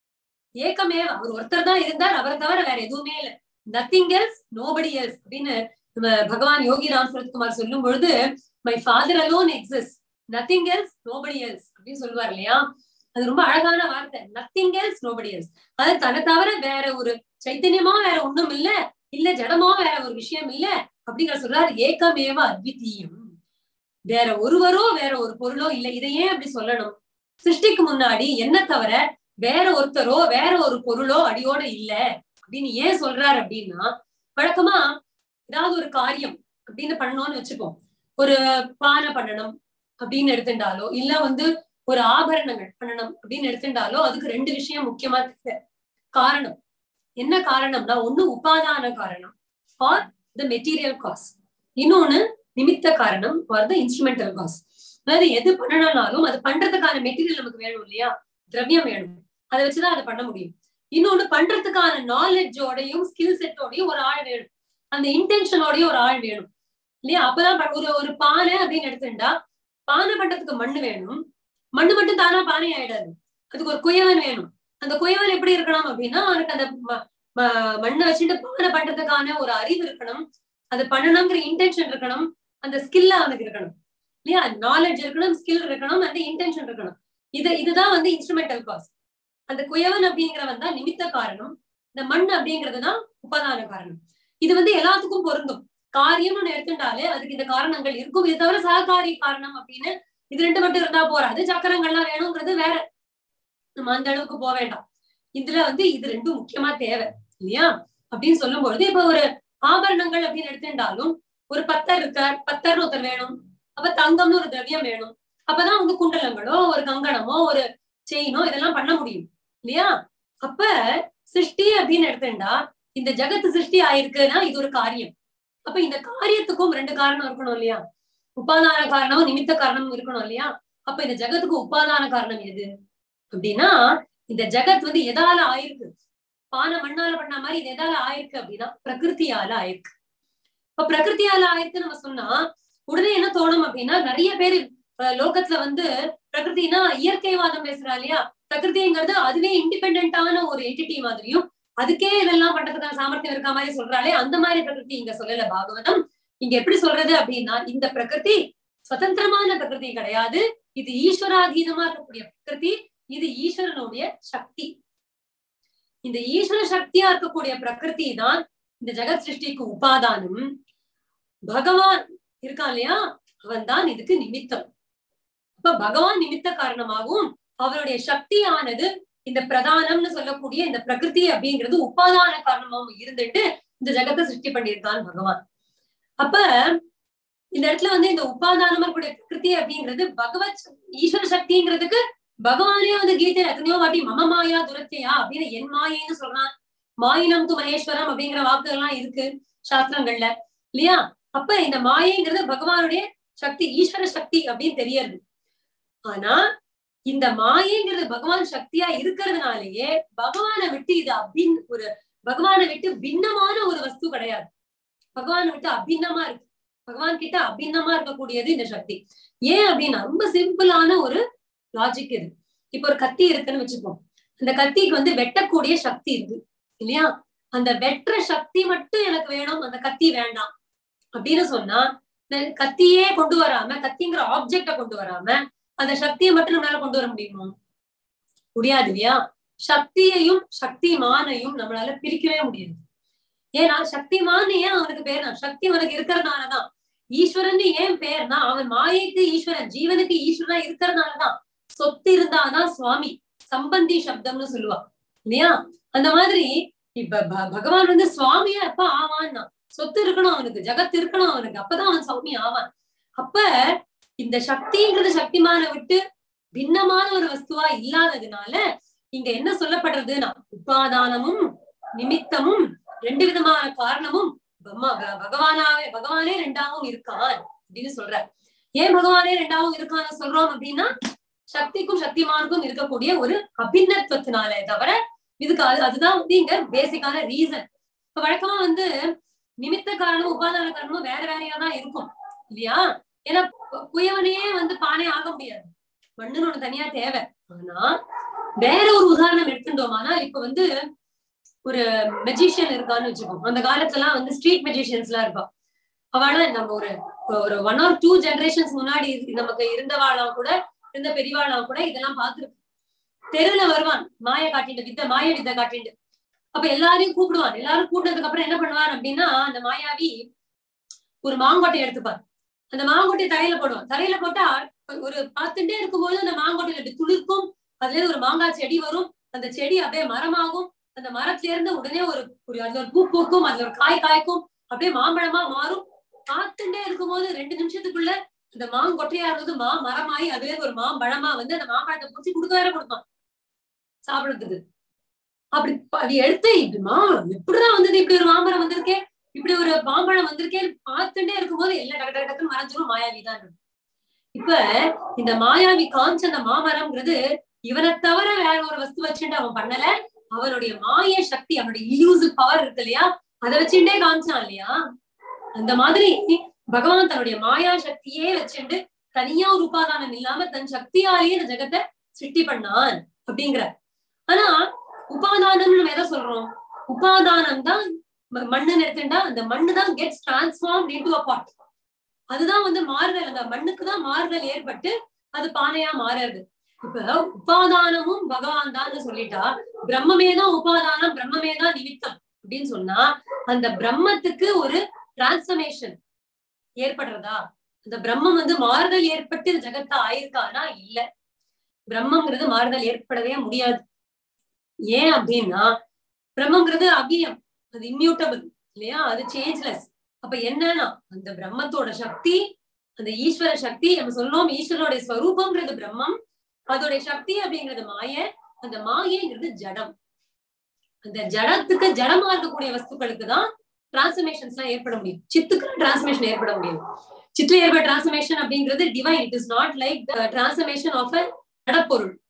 ஏக்கமே அவர் ஒருத்தர் தான் இருந்தார் அவரை தவிர வேற எதுவுமே இல்ல நத்திங் எல்ஸ் நோபடி எல்ஸ் அப்படின்னு நம்ம பகவான் யோகி ராம் சுரத்குமார் சொல்லும் பொழுது my father alone exist nothing else nobody else அப்படின்னு சொல்லுவார் இல்லையா அது ரொம்ப அழகான வார்த்தை நத்திங் எல்ஸ் நோபடி எல்ஸ் அது தன்னை தவிர வேற ஒரு சைத்தன்யமா வேற ஒண்ணும் இல்ல இல்ல ஜடமா வேற ஒரு விஷயம் இல்ல அப்படிங்கிற சொல்றாரு ஏக்கமேவ அத்விதீயம் வேற ஒருவரோ வேற ஒரு பொருளோ இல்ல இதை ஏன் அப்படி சொல்லணும் சிருஷ்டிக்கு முன்னாடி என்ன தவிர வேற ஒருத்தரோ வேற ஒரு பொருளோ அடியோட இல்ல அப்படின்னு ஏன் சொல்றாரு அப்படின்னா வழக்கமா ஏதாவது ஒரு காரியம் அப்படின்னு பண்ணணும்னு வச்சுப்போம் ஒரு பானை பண்ணணும் அப்படின்னு எடுத்துட்டாலோ இல்ல வந்து ஒரு ஆபரணங்கள் பண்ணணும் அப்படின்னு எடுத்துட்டாலோ அதுக்கு ரெண்டு விஷயம் முக்கியமா தேவை காரணம் என்ன காரணம்னா ஒண்ணு உபாதான காரணம் ஆர் த மெட்டீரியல் காஸ் இன்னொன்னு நிமித்த காரணம் ஆர் த இன்ஸ்ட்ருமெண்டல் காஸ் அதாவது எது பண்ணணும்னாலும் அது பண்றதுக்கான மெட்டீரியல் நமக்கு வேணும் இல்லையா திரவியம் வேணும் அதை வச்சுதான் அதை பண்ண முடியும் இன்னொன்னு பண்றதுக்கான நாலேஜோடையும் ஸ்கில் செட்டோடையும் ஒரு ஆள் வேணும் அந்த இன்டென்ஷனோடயும் ஒரு ஆள் வேணும் இல்லையா அப்பதான் ஒரு ஒரு பானை அப்படின்னு எடுத்துட்டா பானை பண்றதுக்கு மண்ணு வேணும் மண்ணு மட்டும் தானா பானை ஆயிடாது அதுக்கு ஒரு குயவன் வேணும் அந்த குயவன் எப்படி இருக்கணும் அப்படின்னா அவனுக்கு அந்த மண்ணை வச்சுட்டு பானை பண்றதுக்கான ஒரு அறிவு இருக்கணும் அது பண்ணணுங்கிற இன்டென்ஷன் இருக்கணும் அந்த ஸ்கில் அவனுக்கு இருக்கணும் இல்லையா நாலேஜ் இருக்கணும் ஸ்கில் இருக்கணும் அந்த இன்டென்ஷன் இருக்கணும் இது இதுதான் வந்து இன்ஸ்ட்ருமெண்டல் காஸ் அந்த குயவன் அப்படிங்கிறவன் தான் நிமித்த காரணம் இந்த மண் அப்படிங்கிறதுதான் உபாதான காரணம் இது வந்து எல்லாத்துக்கும் பொருந்தும் காரியம் ஒண்ணு எடுத்துட்டாலே அதுக்கு இந்த காரணங்கள் இருக்கும் இது தவிர சககாரி காரணம் அப்படின்னு இது ரெண்டு மட்டும் இருந்தா போறாது சக்கரங்கள்லாம் வேணுங்கிறது வேற நம்ம அந்த அளவுக்கு போக வேண்டாம் இதுல வந்து இது ரெண்டும் முக்கியமா தேவை இல்லையா அப்படின்னு சொல்லும் பொழுது இப்ப ஒரு ஆபரணங்கள் அப்படின்னு எடுத்துட்டாலும் ஒரு பத்தர் இருக்கார் பத்தர் ஒருத்தர் வேணும் அப்ப தங்கம்னு ஒரு திரவியம் வேணும் அப்பதான் வந்து குண்டலங்களோ ஒரு கங்கணமோ ஒரு செயினோ இதெல்லாம் பண்ண முடியும் இல்லையா அப்ப சிருஷ்டி அப்படின்னு எடுத்துட்டா இந்த ஜகத்து சிருஷ்டி ஆயிருக்குன்னா இது ஒரு காரியம் அப்ப இந்த காரியத்துக்கும் ரெண்டு காரணம் இருக்கணும் இல்லையா உபாதான காரணமும் நிமித்த காரணமும் இருக்கணும் இல்லையா அப்ப இந்த ஜகத்துக்கு உபாதான காரணம் எது அப்படின்னா இந்த ஜெகத் வந்து எதால ஆயிருக்கு பானை மண்ணால பண்ண மாதிரி இது எதால ஆயிருக்கு அப்படின்னா பிரகிருத்தியால ஆயிருக்கு இப்ப பிரகிருத்தியால ஆயிருக்கு நம்ம சொன்னா உடனே என்ன தோணும் அப்படின்னா நிறைய பேர் லோகத்துல வந்து பிரகிருத்தினா இயற்கைவாதம் பேசுறா இல்லையா பிரகிருதிங்கிறது அதுவே இண்டிபெண்டான ஒரு என்டிட்டி மாதிரியும் அதுக்கே இதெல்லாம் பண்றதுக்கான சாமர்த்தியம் இருக்க மாதிரி சொல்றாளே அந்த மாதிரி பிரகிருதி இங்க சொல்லல பாகவதம் இங்க எப்படி சொல்றது அப்படின்னா இந்த பிரகிருதி சுதந்திரமான பிரகிருதி கிடையாது இது ஈஸ்வராதீனமா இருக்கக்கூடிய பிரகிருதி இது ஈஸ்வரனுடைய சக்தி இந்த ஈஸ்வர சக்தியா இருக்கக்கூடிய பிரகிருதி தான் இந்த ஜெகத் சிருஷ்டிக்கு உபாதானம் பகவான் இருக்கான் இல்லையா அவன் தான் இதுக்கு நிமித்தம் அப்ப பகவான் நிமித்த காரணமாகவும் அவருடைய சக்தியானது இந்த பிரதானம்னு சொல்லக்கூடிய இந்த பிரகிருதி அப்படிங்கிறது உபாதான காரணமாகவும் இருந்துட்டு இந்த ஜெகத்தை சிருஷ்டி பண்ணியிருக்கான் பகவான் அப்ப இந்த இடத்துல வந்து இந்த உபாதானமா இருக்கக்கூடிய பிரகிருதி அப்படிங்கிறது பகவத் ஈஸ்வர சக்திங்கிறதுக்கு பகவானே வந்து கீதை எத்தனையோ வாட்டி மம மாயா துரத்தையா அப்படின்னு என் மாயைன்னு சொல்றான் மாயினம் து மகேஸ்வரம் அப்படிங்கிற வாக்குகள் எல்லாம் இருக்கு சாஸ்திரங்கள்ல இல்லையா அப்ப இந்த மாயைங்கிறது பகவானுடைய சக்தி ஈஸ்வர சக்தி அப்படின்னு தெரியறது ஆனா இந்த மாயைங்கிறது பகவான் சக்தியா இருக்கிறதுனாலயே பகவானை விட்டு இது அபின் ஒரு பகவானை விட்டு பின்னமான ஒரு வஸ்து கிடையாது பகவானை விட்டு அபின்னமா இருக்கு பகவான் கிட்ட அபின்னமா இருக்கக்கூடியது இந்த சக்தி ஏன் அப்படின்னா ரொம்ப சிம்பிளான ஒரு லாஜிக் இது இப்ப ஒரு கத்தி இருக்குன்னு வச்சுப்போம் அந்த கத்திக்கு வந்து வெட்டக்கூடிய சக்தி இருக்கு இல்லையா அந்த வெட்டுற சக்தி மட்டும் எனக்கு வேணும் அந்த கத்தி வேண்டாம் அப்படின்னு சொன்னா கத்தியே கொண்டு வராம கத்திங்கிற ஆப்ஜெக்ட கொண்டு வராம அந்த சக்தியை மட்டும் நம்மளால கொண்டு வர முடியுமா முடியாது இல்லையா சக்தியையும் சக்திமானையும் நம்மளால பிரிக்கவே முடியாது ஏன்னா சக்திமான் ஏன் அவனுக்கு பேர் தான் சக்தி அவனுக்கு இருக்கிறதுனாலதான் ஈஸ்வரன் ஏன் பேர்னா அவன் மாயைக்கு ஈஸ்வரன் ஜீவனுக்கு ஈஸ்வரனா இருக்கிறதுனாலதான் சொத்து இருந்தாதான் சுவாமி சம்பந்தி சப்தம்னு சொல்லுவா இல்லையா அந்த மாதிரி இப்ப பகவான் வந்து சுவாமியா எப்ப ஆவான்னா சொத்து இருக்கணும் அவனுக்கு ஜகத் இருக்கணும் அவனுக்கு அப்பதான் அவன் சுவாமி ஆவான் அப்ப இந்த சக்திங்கிறது சக்திமான விட்டு பின்னமான ஒரு வஸ்துவா இல்லாததுனால இங்க என்ன சொல்லப்படுறதுன்னா உபாதானமும் நிமித்தமும் ரெண்டு விதமான காரணமும் பகவானாவே பகவானே ரெண்டாவும் இருக்கான் அப்படின்னு சொல்ற ஏன் பகவானே ரெண்டாவும் இருக்கான்னு சொல்றோம் அப்படின்னா சக்திக்கும் சக்திமானுக்கும் இருக்கக்கூடிய ஒரு அபிநத்துவத்தினாலே தவிர இதுக்கு அது அதுதான் வந்து இங்க பேசிக்கான ரீசன் இப்ப வழக்கமா வந்து நிமித்த காரணமும் உபாதான காரணமும் வேற வேறையா தான் இருக்கும் இல்லையா ஏன்னா குயவனே வந்து பானை ஆக முடியாது மண்ணுன்னு ஒண்ணு தனியா தேவை ஆனா வேற ஒரு உதாரணம் எடுத்துட்டோமானா இப்ப வந்து ஒரு மெஜிஷியன் இருக்கான்னு வச்சுக்கோம் அந்த காலத்துல எல்லாம் வந்து ஸ்ட்ரீட் மெஜிஷியன்ஸ் எல்லாம் இருப்பா அவள நம்ம ஒரு ஒரு ஒன் ஆர் டூ ஜெனரேஷன்ஸ் முன்னாடி நமக்கு இருந்தவாளாம் கூட இருந்த பெரியவாளாம் கூட இதெல்லாம் பார்த்துருக்கு தெருவுல வருவான் மாய காட்டிட்டு வித்த மாய வித்த காட்டிட்டு அப்ப எல்லாரையும் கூப்பிடுவான் எல்லாரும் கூப்பிட்டதுக்கு அப்புறம் என்ன பண்ணுவார் அப்படின்னா அந்த மாயாவி ஒரு மாங்கொட்டை எடுத்துப்பார் அந்த மாங்கொட்டை தரையில போடுவான் தரையில போட்டா ஒரு பார்த்துட்டே இருக்கும்போது அந்த மாங்கொட்டையில அப்படி துளிர்க்கும் அதுல இருந்து ஒரு மாங்காய் செடி வரும் அந்த செடி அப்படியே மரமாகும் அந்த மரத்துல இருந்து உடனே ஒரு ஒரு அதுல ஒரு பூ பூக்கும் அதுல ஒரு காய் காய்க்கும் அப்படியே மாம்பழமா மாறும் பார்த்துட்டே இருக்கும்போது ரெண்டு நிமிஷத்துக்குள்ள இந்த மாங்கொட்டையா இருந்தது மா மரமாயி அதுல இருந்து ஒரு மாம்பழமா வந்து அந்த மாம்பழத்தை பிடிச்சி கொடுக்க வேற கொடுப்பான் சாப்பிடுறதுக்கு அப்படி அது எடுத்து இப்படி மா எப்படிதான் வந்தது இப்படி ஒரு மாமரம் வந்திருக்கே இப்படி ஒரு மாம்பழம் வந்திருக்கேன்னு பார்த்துட்டே இருக்கும்போது எல்லாம் டக்கு டக்கு டக்குன்னு மறைஞ்சிரும் மாயாவி தான் இப்ப இந்த மாயாவி காமிச்ச அந்த மாமரம்ங்கிறது இவனை தவிர வேற ஒரு வஸ்து வச்சுட்டு அவன் பண்ணல அவனுடைய மாய சக்தி அவனுடைய இல்யூசிவ் பவர் இருக்கு இல்லையா அதை வச்சுட்டே காமிச்சான் இல்லையா அந்த மாதிரி பகவான் தன்னுடைய மாயா சக்தியே வச்சுட்டு தனியா ஒரு உபாதானம் இல்லாம தன் சக்தியாலேயே இந்த ஜெகத்தை சிருஷ்டி பண்ணான் அப்படிங்கிற ஆனா உபாதானம் நம்ம எதை சொல்றோம் உபாதானம் தான் மண்ணு எடுத்துட்டா அந்த மண்ணு தான் gets transform into a pot அதுதான் வந்து மாறுதல் அந்த மண்ணுக்கு தான் மாறுதல் ஏற்பட்டு அது பானையா மாறுறது இப்ப உபாதானமும் பகவான் தான் சொல்லிட்டா பிரம்மமே தான் உபாதானம் பிரம்மமே தான் நிமித்தம் அப்படின்னு சொன்னா அந்த பிரம்மத்துக்கு ஒரு டிரான்ஸ்பர்மேஷன் ஏற்படுறதா அந்த பிரம்மம் வந்து மாறுதல் ஏற்பட்டு ஜெகத்தா ஆயிருக்கானா இல்ல பிரம்மங்கிறது மாறுதல் ஏற்படவே முடியாது ஏன் அப்படின்னா பிரம்மங்கிறது அபியம் அது இம்யூட்டபிள் இல்லையா அது சேஞ்ச்லெஸ் அப்ப என்னன்னா அந்த பிரம்மத்தோட சக்தி அந்த ஈஸ்வர சக்தி நம்ம சொல்லுவோம் ஈஸ்வரனுடைய ஸ்வரூபம்ன்றது பிரம்மம் அதோடைய சக்தி அப்படிங்கிறது மாய அந்த மாயங்கிறது ஜடம் அந்த ஜடத்துக்கு ஜடமா இருக்கக்கூடிய வஸ்துக்களுக்கு தான் டிரான்ஸ்பர்மேஷன்ஸ் எல்லாம் ஏற்பட முடியும் சித்துக்கு டிரான்ஸ்பர்மேஷன் ஏற்பட முடியும் சித்துல ஏற்பட டிரான்ஸ்பர்மேஷன் அப்படிங்கிறது divine it is not like transformation of a ஜடப்பொருள்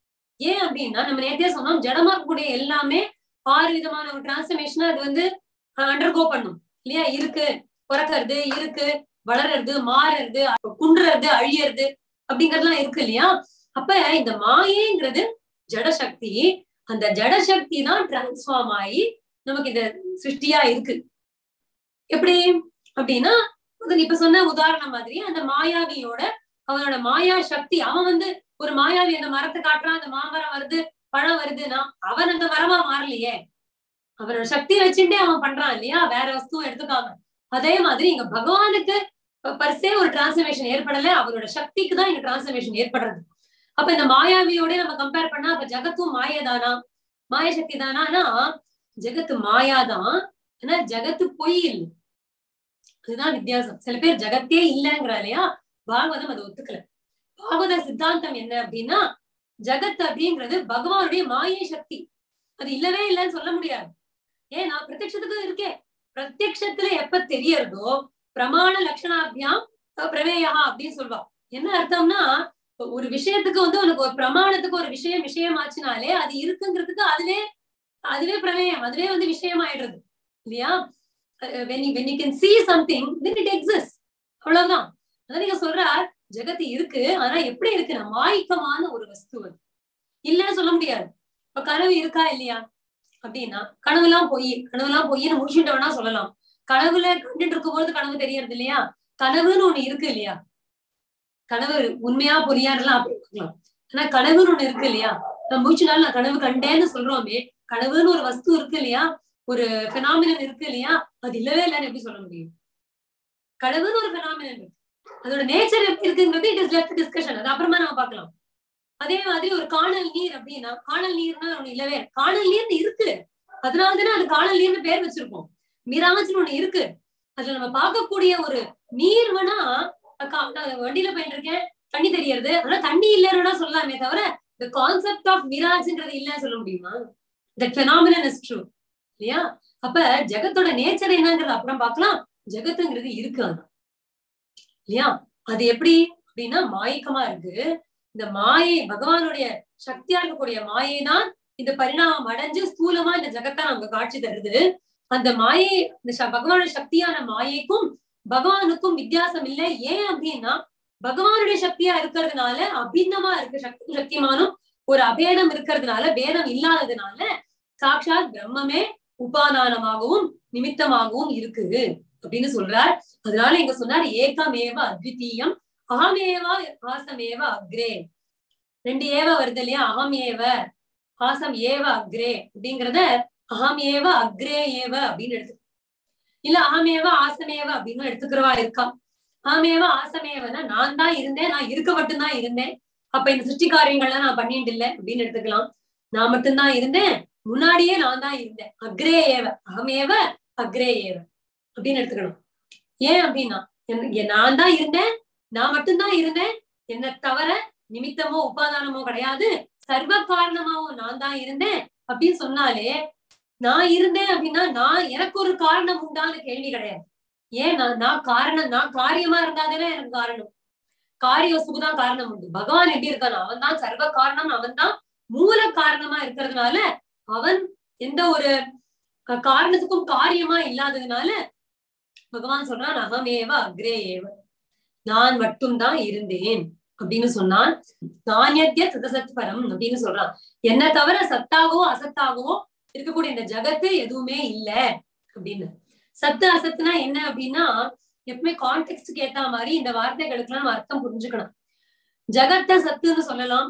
ஏன் அப்படின்னா நம்ம நேத்தே சொன்னோம் ஜடமா இருக்கக்கூடிய எல்லாமே ஆறு விதமான ஒரு டிரான்ஸ்ஃபர்மேஷன் அது வந்து அண்டர்கோ பண்ணும் இல்லையா இருக்கு பிறக்கிறது இருக்கு வளர்றது மாறுறது குன்றது அழியறது அப்படிங்கறதுலாம் இருக்கு இல்லையா அப்ப இந்த மாயேங்கிறது ஜடசக்தி அந்த ஜடசக்தி தான் டிரான்ஸ்ஃபார்ம் ஆகி நமக்கு இந்த சிருஷ்டியா இருக்கு எப்படி அப்படின்னா இப்ப சொன்ன உதாரணம் மாதிரி அந்த மாயாவியோட அவனோட மாயா சக்தி அவன் வந்து ஒரு மாயாவி அந்த மரத்தை காட்டுறான் அந்த மாமரம் வருது பழம் வருதுன்னா அவன் அந்த மரமா மாறலையே அவனோட சக்தியை வச்சுட்டே அவன் பண்றான் இல்லையா வேற வஸ்துவும் எடுத்துக்காம அதே மாதிரி இங்க பகவானுக்கு பரிசே ஒரு டிரான்ஸ்ஃபர்மேஷன் ஏற்படல அவரோட சக்திக்கு தான் இங்க டிரான்ஸ்ஃபர்மேஷன் ஏற்படுறது அப்ப இந்த மாயாவியோட நம்ம கம்பேர் பண்ணா அப்ப ஜகத்தும் மாயதானா மாய சக்தி தானா ஜெகத்து மாயாதான் ஆனா ஜகத்து பொய் இல்லை அதுதான் வித்தியாசம் சில பேர் ஜகத்தே இல்லைங்கிற இல்லையா பாகவதம் அதை ஒத்துக்கல பாகவத சித்தாந்தம் என்ன அப்படின்னா ஜகத் அப்படிங்கிறது பகவானுடைய மாய சக்தி அது இல்லவே இல்லைன்னு சொல்ல முடியாது ஏன்னா பிரத்யத்துக்கும் இருக்கே பிரத்யத்துல எப்ப தெரியறதோ பிரமாண லட்சணாபியாம் பிரமேயா அப்படின்னு சொல்வா என்ன அர்த்தம்னா ஒரு விஷயத்துக்கு வந்து உனக்கு ஒரு பிரமாணத்துக்கு ஒரு விஷயம் விஷயம் ஆச்சுனாலே அது இருக்குங்கிறதுக்கு அதுவே அதுவே பிரமேயம் அதுவே வந்து விஷயம் ஆயிடுறது இல்லையா when when you can see something then it exist அவ்வளவுதான் அதான் நீங்க சொல்ற ஜெகத்து இருக்கு ஆனா எப்படி இருக்குன்னா மாய்க்கமான ஒரு வஸ்து அது இல்லன்னு சொல்ல முடியாது இப்ப கனவு இருக்கா இல்லையா அப்படின்னா கனவுலாம் பொய் கனவுலாம் பொய்ன்னு முடிச்சுட்டவனா சொல்லலாம் கனவுல கண்டுட்டு இருக்கும் போது கனவு தெரியறது இல்லையா கனவுன்னு ஒண்ணு இருக்கு இல்லையா கனவு உண்மையா பொய்யான்லாம் அப்படி பார்க்கலாம் ஆனா கனவுன்னு ஒண்ணு இருக்கு இல்லையா நான் மூச்சு நாள் நான் கனவு கண்டேன்னு சொல்றோமே கனவுன்னு ஒரு வஸ்து இருக்கு இல்லையா ஒரு பெனாமினன் இருக்கு இல்லையா அது இல்லவே இல்லைன்னு எப்படி சொல்ல முடியும் கனவுன்னு ஒரு பெனாமினன் இருக்கு அதோட நேச்சர் எப்படி இருக்குங்கிறது இட் இஸ் லெஃப்ட் டிஸ்கஷன் அது அப்புறமா நம்ம பார்க்கலாம் அதே மாதிரி ஒரு காணல் நீர் அப்படின்னா காணல் நீர்னா ஒண்ணு இல்லவே காணல் நீர்னு இருக்கு அதனாலதானே அது காணல் நீர்னு பேர் வச்சிருக்கோம் மிராஜ்னு ஒண்ணு இருக்கு அதுல நம்ம பார்க்கக்கூடிய ஒரு நீர் வேணா வண்டியில போயிட்டு இருக்கேன் தண்ணி தெரியறது ஆனா தண்ணி இல்லைன்னா சொல்லலாமே தவிர இந்த கான்செப்ட் ஆஃப் மிராஜ்ன்றது இல்லன்னு சொல்ல முடியுமா தட் பெனாமினன் இஸ் ட்ரூ இல்லையா அப்ப ஜெகத்தோட நேச்சர் என்னங்கிறது அப்புறம் பார்க்கலாம் ஜெகத்துங்கிறது இருக்கு ஆனா இல்லையா அது எப்படி அப்படின்னா மாயக்கமா இருக்கு இந்த மாயை பகவானுடைய சக்தியா இருக்கக்கூடிய மாயை தான் இந்த பரிணாமம் அடைஞ்சு ஸ்தூலமா இந்த ஜெகத்தா நமக்கு காட்சி தருது அந்த மாயை இந்த பகவானுடைய சக்தியான மாயைக்கும் பகவானுக்கும் வித்தியாசம் இல்லை ஏன் அப்படின்னா பகவானுடைய சக்தியா இருக்கிறதுனால அபிநமா இருக்கு சக்தி சக்திமானும் ஒரு அபேதம் இருக்கிறதுனால பேதம் இல்லாததுனால சாட்சாத் பிரம்மமே உபாதானமாகவும் நிமித்தமாகவும் இருக்குது அப்படின்னு சொல்றார் அதனால இங்க சொன்னார் ஏகமேவ அத்விதீயம் அகமேவா ஆசமேவ அக்ரே ரெண்டு ஏவ வருது இல்லையா அகம் ஏவ ஆசம் ஏவ அக்ரே அப்படிங்கறத அகம் ஏவ அக்ரே ஏவ அப்படின்னு எடுத்து இல்ல அகமேவ ஆசமேவ அப்படின்னு எடுத்துக்கிறவா இருக்கா அகமேவ ஆசமேவனா நான் தான் இருந்தேன் நான் இருக்க மட்டும்தான் இருந்தேன் அப்ப இந்த சிருஷ்டி காரியங்கள்லாம் நான் பண்ணிட்டு இல்லை அப்படின்னு எடுத்துக்கலாம் நான் மட்டும்தான் இருந்தேன் முன்னாடியே நான் தான் இருந்தேன் அக்ரே ஏவ அகமேவ அக்ரே ஏவ அப்படின்னு எடுத்துக்கணும் ஏன் அப்படின்னா நான் தான் இருந்தேன் நான் மட்டும்தான் இருந்தேன் என்ன தவிர நிமித்தமோ உபாதானமோ கிடையாது சர்வ காரணமாவும் நான் தான் இருந்தேன் அப்படின்னு சொன்னாலே நான் இருந்தேன் அப்படின்னா நான் எனக்கு ஒரு காரணம் உண்டான கேள்வி கிடையாது ஏன் நான் நான் காரணம் நான் காரியமா இருந்தாதானே எனக்கு காரணம் காரிய வஸ்துக்குதான் காரணம் உண்டு பகவான் எப்படி இருக்கான் அவன் தான் சர்வ காரணம் அவன் தான் மூல காரணமா இருக்கிறதுனால அவன் எந்த ஒரு காரணத்துக்கும் காரியமா இல்லாததுனால பகவான் சொல்றான் அகமேவ அக்ரே ஏவ நான் மட்டும்தான் இருந்தேன் அப்படின்னு சொன்னான் நானியத்திய சதசத் பரம் அப்படின்னு சொல்றான் என்ன தவிர சத்தாகவோ அசத்தாகவோ இருக்கக்கூடிய இந்த ஜகத்து எதுவுமே இல்ல அப்படின்னு சத்து அசத்துனா என்ன அப்படின்னா எப்பவுமே கான்டெக்ட்க்கு ஏத்த மாதிரி இந்த வார்த்தைகளுக்கு நம்ம அர்த்தம் புரிஞ்சுக்கணும் ஜகத்த சத்துன்னு சொல்லலாம்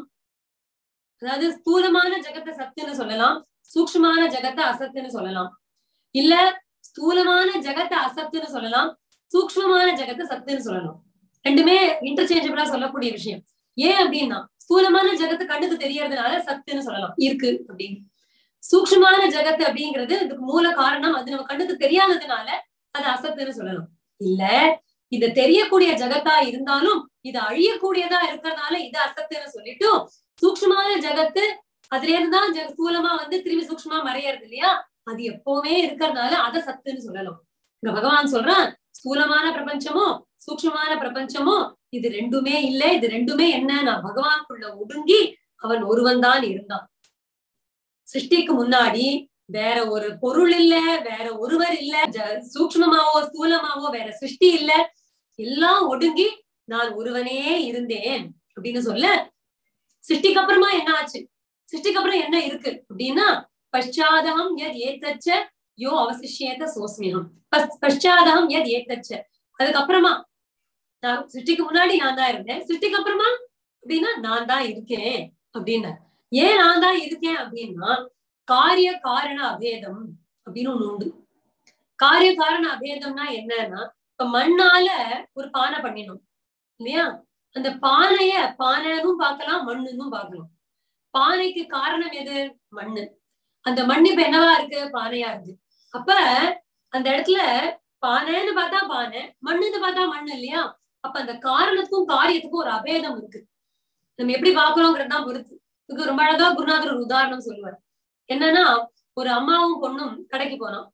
அதாவது ஸ்தூலமான ஜெகத்த சத்துன்னு சொல்லலாம் சூக்ஷ்மமான ஜெகத்த அசத்துன்னு சொல்லலாம் இல்ல ஸ்தூலமான ஜெகத்த அசத்துன்னு சொல்லலாம் சூக்ஷ்மமான ஜெகத்த சத்துன்னு சொல்லலாம் ரெண்டுமே இன்டர்சேஞ்சபிளா சொல்லக்கூடிய விஷயம் ஏன் அப்படின்னா ஸ்தூலமான ஜெகத்து கண்ணுக்கு தெரியறதுனால சத்துன்னு சொல்லலாம் இருக்கு அப்படின்னு சூக்ஷ்மமான ஜெகத்து அப்படிங்கிறது இதுக்கு மூல காரணம் அது நம்ம கண்ணுக்கு தெரியாததுனால அது அசத்துன்னு சொல்லலாம் இல்ல இது தெரியக்கூடிய ஜெகத்தா இருந்தாலும் இது அழியக்கூடியதா இருக்கிறதுனால இது அசத்துன்னு சொல்லிட்டு சூக்ஷ்மமான ஜெகத்து அதுல இருந்துதான் ஸ்தூலமா வந்து திரும்பி சூக்ஷ்மா மறையறது இல்லையா அது எப்பவுமே இருக்கிறதுனால அத சத்துன்னு சொல்லலாம் இங்க பகவான் சொல்றான் ஸ்தூலமான பிரபஞ்சமோ சூக்ஷ்மமான பிரபஞ்சமோ இது ரெண்டுமே இல்ல இது ரெண்டுமே என்ன நான் பகவானுக்குள்ள ஒடுங்கி அவன் ஒருவன் தான் இருந்தான் சிருஷ்டிக்கு முன்னாடி வேற ஒரு பொருள் இல்ல வேற ஒருவர் இல்ல ஜ- சூக்ஷ்மமாவோ ஸ்தூலமாவோ வேற சிருஷ்டி இல்ல எல்லாம் ஒடுங்கி நான் ஒருவனே இருந்தேன் அப்படின்னு சொல்ல சிருஷ்டிக்கு அப்புறமா என்ன ஆச்சு சிருஷ்டிக்கு அப்புறம் என்ன இருக்கு அப்படின்னா பశ్చాதகம் எத் ஏத்தச்ச யோ அவசிஷேத சோஸ்மியம் பஸ்- பశ్చాதகம் எத் ஏத்தச்ச அதுக்கப்புறமா நான் சிருஷ்டிக்கு முன்னாடி நான் தான் இருந்தேன் சிருஷ்டிக்கு அப்புறமா அப்படின்னா நான் தான் இருக்கேன் அப்படின்னா ஏன் நான் தான் இருக்கேன் அப்படின்னா காரிய காரண அபேதம் அப்படின்னு ஒண்ணு உண்டு காரிய காரண அபேதம்னா என்னன்னா இப்ப மண்ணால ஒரு பானை பண்ணினோம் இல்லையா அந்த பானைய பானைனும் பார்க்கலாம் மண்ணுன்னும் பார்க்கலாம் பானைக்கு காரணம் எது மண்ணு அந்த மண் இப்ப என்னவா இருக்கு பானையா இருக்கு அப்ப அந்த இடத்துல பானைன்னு பார்த்தா பானை மண்ணுன்னு பார்த்தா மண் இல்லையா அப்ப அந்த காரணத்துக்கும் காரியத்துக்கும் ஒரு அபேதம் இருக்கு நம்ம எப்படி பாக்குறோங்கிறது தான் பொறுத்து இதுக்கு ரொம்ப அழகா குருநாதர் ஒரு உதாரணம் சொல்லுவார் என்னன்னா ஒரு அம்மாவும் பொண்ணும் கடைக்கு போனோம்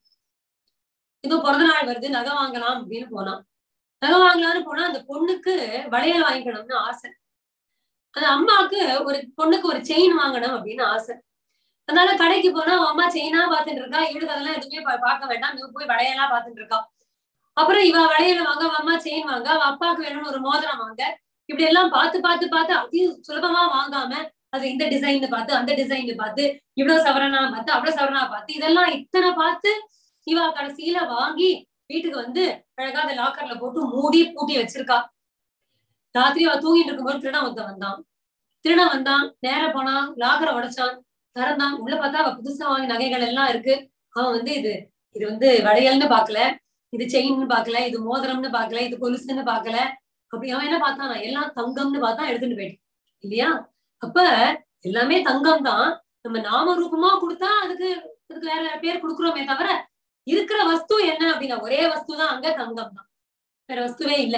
இதோ பிறந்த நாள் வருது நகை வாங்கலாம் அப்படின்னு போனோம் நகை வாங்கலாம்னு போனா அந்த பொண்ணுக்கு வளையல் வாங்கிக்கணும்னு ஆசை அந்த அம்மாவுக்கு ஒரு பொண்ணுக்கு ஒரு செயின் வாங்கணும் அப்படின்னு ஆசை அதனால கடைக்கு போனா அவ அம்மா செயினா பாத்துட்டு இருக்கா இவளுக்கு அதெல்லாம் எதுவுமே பா- பார்க்க வேண்டாம் இவ போய் வளையலா பாத்துட்டு இருக்கா அப்புறம் இவ வளையல் வாங்க அவ அம்மா செயின் வாங்க அவ அப்பாவுக்கு வேணும்னு ஒரு மோதிரம் வாங்க இப்படி எல்லாம் பார்த்து பார்த்து பார்த்து அதி சுலபமா வாங்காம அது இந்த டிசைன் பார்த்து அந்த டிசைன் பார்த்து இவ்வளவு சவரனா பார்த்து அவ்வளவு சவரனா பார்த்து இதெல்லாம் இத்தனை பார்த்து இவ கடைசியில வாங்கி வீட்டுக்கு வந்து அழகா அந்த லாக்கர்ல போட்டு மூடி பூட்டி வச்சிருக்கா ராத்திரி அவ தூங்கிட்டு இருக்கும்போது திருடன் ஒருத்தன் வந்தான் திருடன் வந்தான் நேர போனான் லாக்கரை உடைச்சான் திறந்தான் உள்ள பார்த்தா அவ புதுசா வாங்கி நகைகள் எல்லாம் இருக்கு அவன் வந்து இது இது வந்து வளையல்னு பாக்கல இது செயின்னு பாக்கல இது மோதிரம்னு பாக்கல இது கொலுசுன்னு பாக்கல அப்படி அவன் என்ன பார்த்தான் எல்லாம் தங்கம்னு பார்த்தா எடுத்துட்டு போயிட்டான் இல்லையா அப்ப எல்லாமே தங்கம் தான் நம்ம நாம ரூபமா கொடுத்தா அதுக்கு அதுக்கு வேற வேற பேர் கொடுக்குறோமே தவிர இருக்கிற வஸ்து என்ன அப்படின்னா ஒரே வஸ்து தான் அங்க தங்கம் தான் வேற வஸ்துவே இல்ல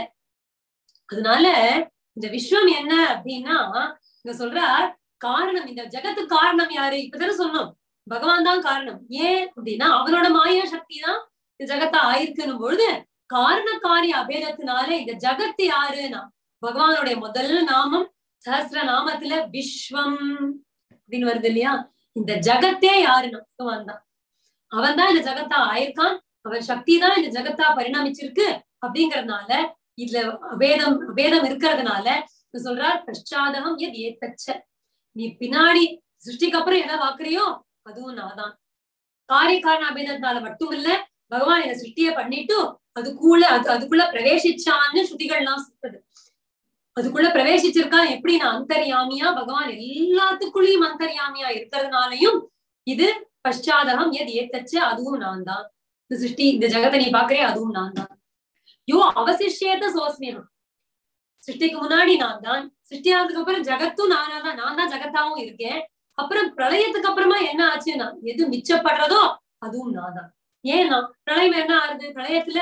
அதனால இந்த விஸ்வம் என்ன அப்படின்னா இங்க சொல்றார் காரணம் இந்த ஜகத்துக்கு காரணம் யாரு இப்பதானே சொன்னோம் பகவான் தான் காரணம் ஏன் அப்படின்னா அவனோட மாயா சக்தி தான் இந்த ஜகத்தா ஆயிருக்குன்னும் பொழுது காரண காரிய அபேதத்தினால இந்த ஜகத்து யாருன்னா பகவானுடைய முதல் நாமம் சஹஸ்ர நாமத்துல விஸ்வம் அப்படின்னு வருது இல்லையா இந்த ஜகத்தே யாருன்னா பகவான் தான் அவன் தான் இந்த ஜகத்தா ஆயிருக்கான் அவன் சக்தி தான் இந்த ஜகத்தா பரிணமிச்சிருக்கு அப்படிங்கறதுனால இதுல அபேதம் அபேதம் இருக்கிறதுனால இவர் சொல்றார் பశ్చాதகம் எது ஏத்தச்ச நீ பின்னாடி சிருஷ்டிக்கு அப்புறம் எதை பாக்குறியோ அதுவும் நான் தான் காரிய காரண அபேதத்தினால மட்டும் இல்ல பகவான் இந்த சிருஷ்டிய பண்ணிட்டு அதுக்குள்ள அது அதுக்குள்ள பிரவேசிச்சான்னு ஸ்ருதிகள்லாம் சொல்றது அதுக்குள்ள பிரவேசிச்சிருக்கான் எப்படி நான் அந்தர்யாமியா பகவான் எல்லாத்துக்குள்ளயும் அந்தர்யாமியா இருக்கிறதுனாலயும் இது பశ్చాதகம் எது ஏத்தச்சு அதுவும் நான் தான் இந்த சிருஷ்டி இந்த ஜெகத்தை நீ பாக்குறே அதுவும் நான் தான் யோ அவசிஷேத சோஸ்மியம் சிருஷ்டிக்கு முன்னாடி நான் தான் சிருஷ்டி ஆனதுக்கு அப்புறம் ஜகத்தும் நானா தான் நான் தான் ஜகத்தாவும் இருக்கேன் அப்புறம் பிரளயத்துக்கு அப்புறமா என்ன ஆச்சுன்னா எது மிச்சப்படுறதோ அதுவும் நான் தான் ஏன்னா பிரளயம் என்ன ஆகுது பிரளயத்துல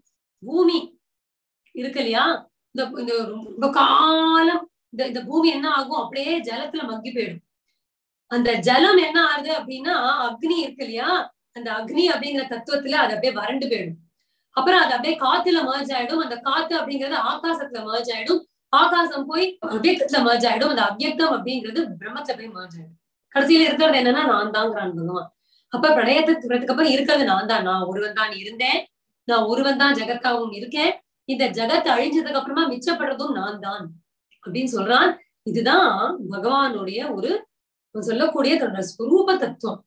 பூமி இருக்கு இல்லையா இந்த இந்த ரொம்ப காலம் இந்த இந்த பூமி என்ன ஆகும் அப்படியே ஜலத்துல மக்கி போயிடும் அந்த ஜலம் என்ன ஆகுது அப்படின்னா அக்னி இருக்கு இல்லையா அந்த அக்னி அப்படிங்கிற தத்துவத்துல அது அப்படியே வறண்டு போயிடும் அப்புறம் அது அப்படியே காத்துல மர்ஜ் ஆயிடும் அந்த காத்து அப்படிங்கிறது ஆகாசத்துல மர்ஜ் ஆயிடும் ஆகாசம் போய் அவ்யக்தத்துல மர்ஜ் ஆயிடும் அந்த அவ்யக்தம் அப்படிங்கிறது பிரம்மத்துல போய் மர்ஜ் ஆயிடும் கடைசியில இருக்கிறது என்னன்னா நான் தாங்கிறான் பகவான் அப்ப பிரளயத்துக்கு அப்புறம் இருக்கிறது நான் தான் நான் ஒருவன் தான் இருந்தேன் நான் ஒருவன் தான் ஜெகத்தாவும் இருக்கேன் இந்த ஜெகத் அழிஞ்சதுக்கு அப்புறமா மிச்சப்படுறதும் நான் தான் அப்படின்னு சொல்றான் இதுதான் பகவானுடைய ஒரு சொல்லக்கூடிய தன்னோட ஸ்வரூப தத்துவம்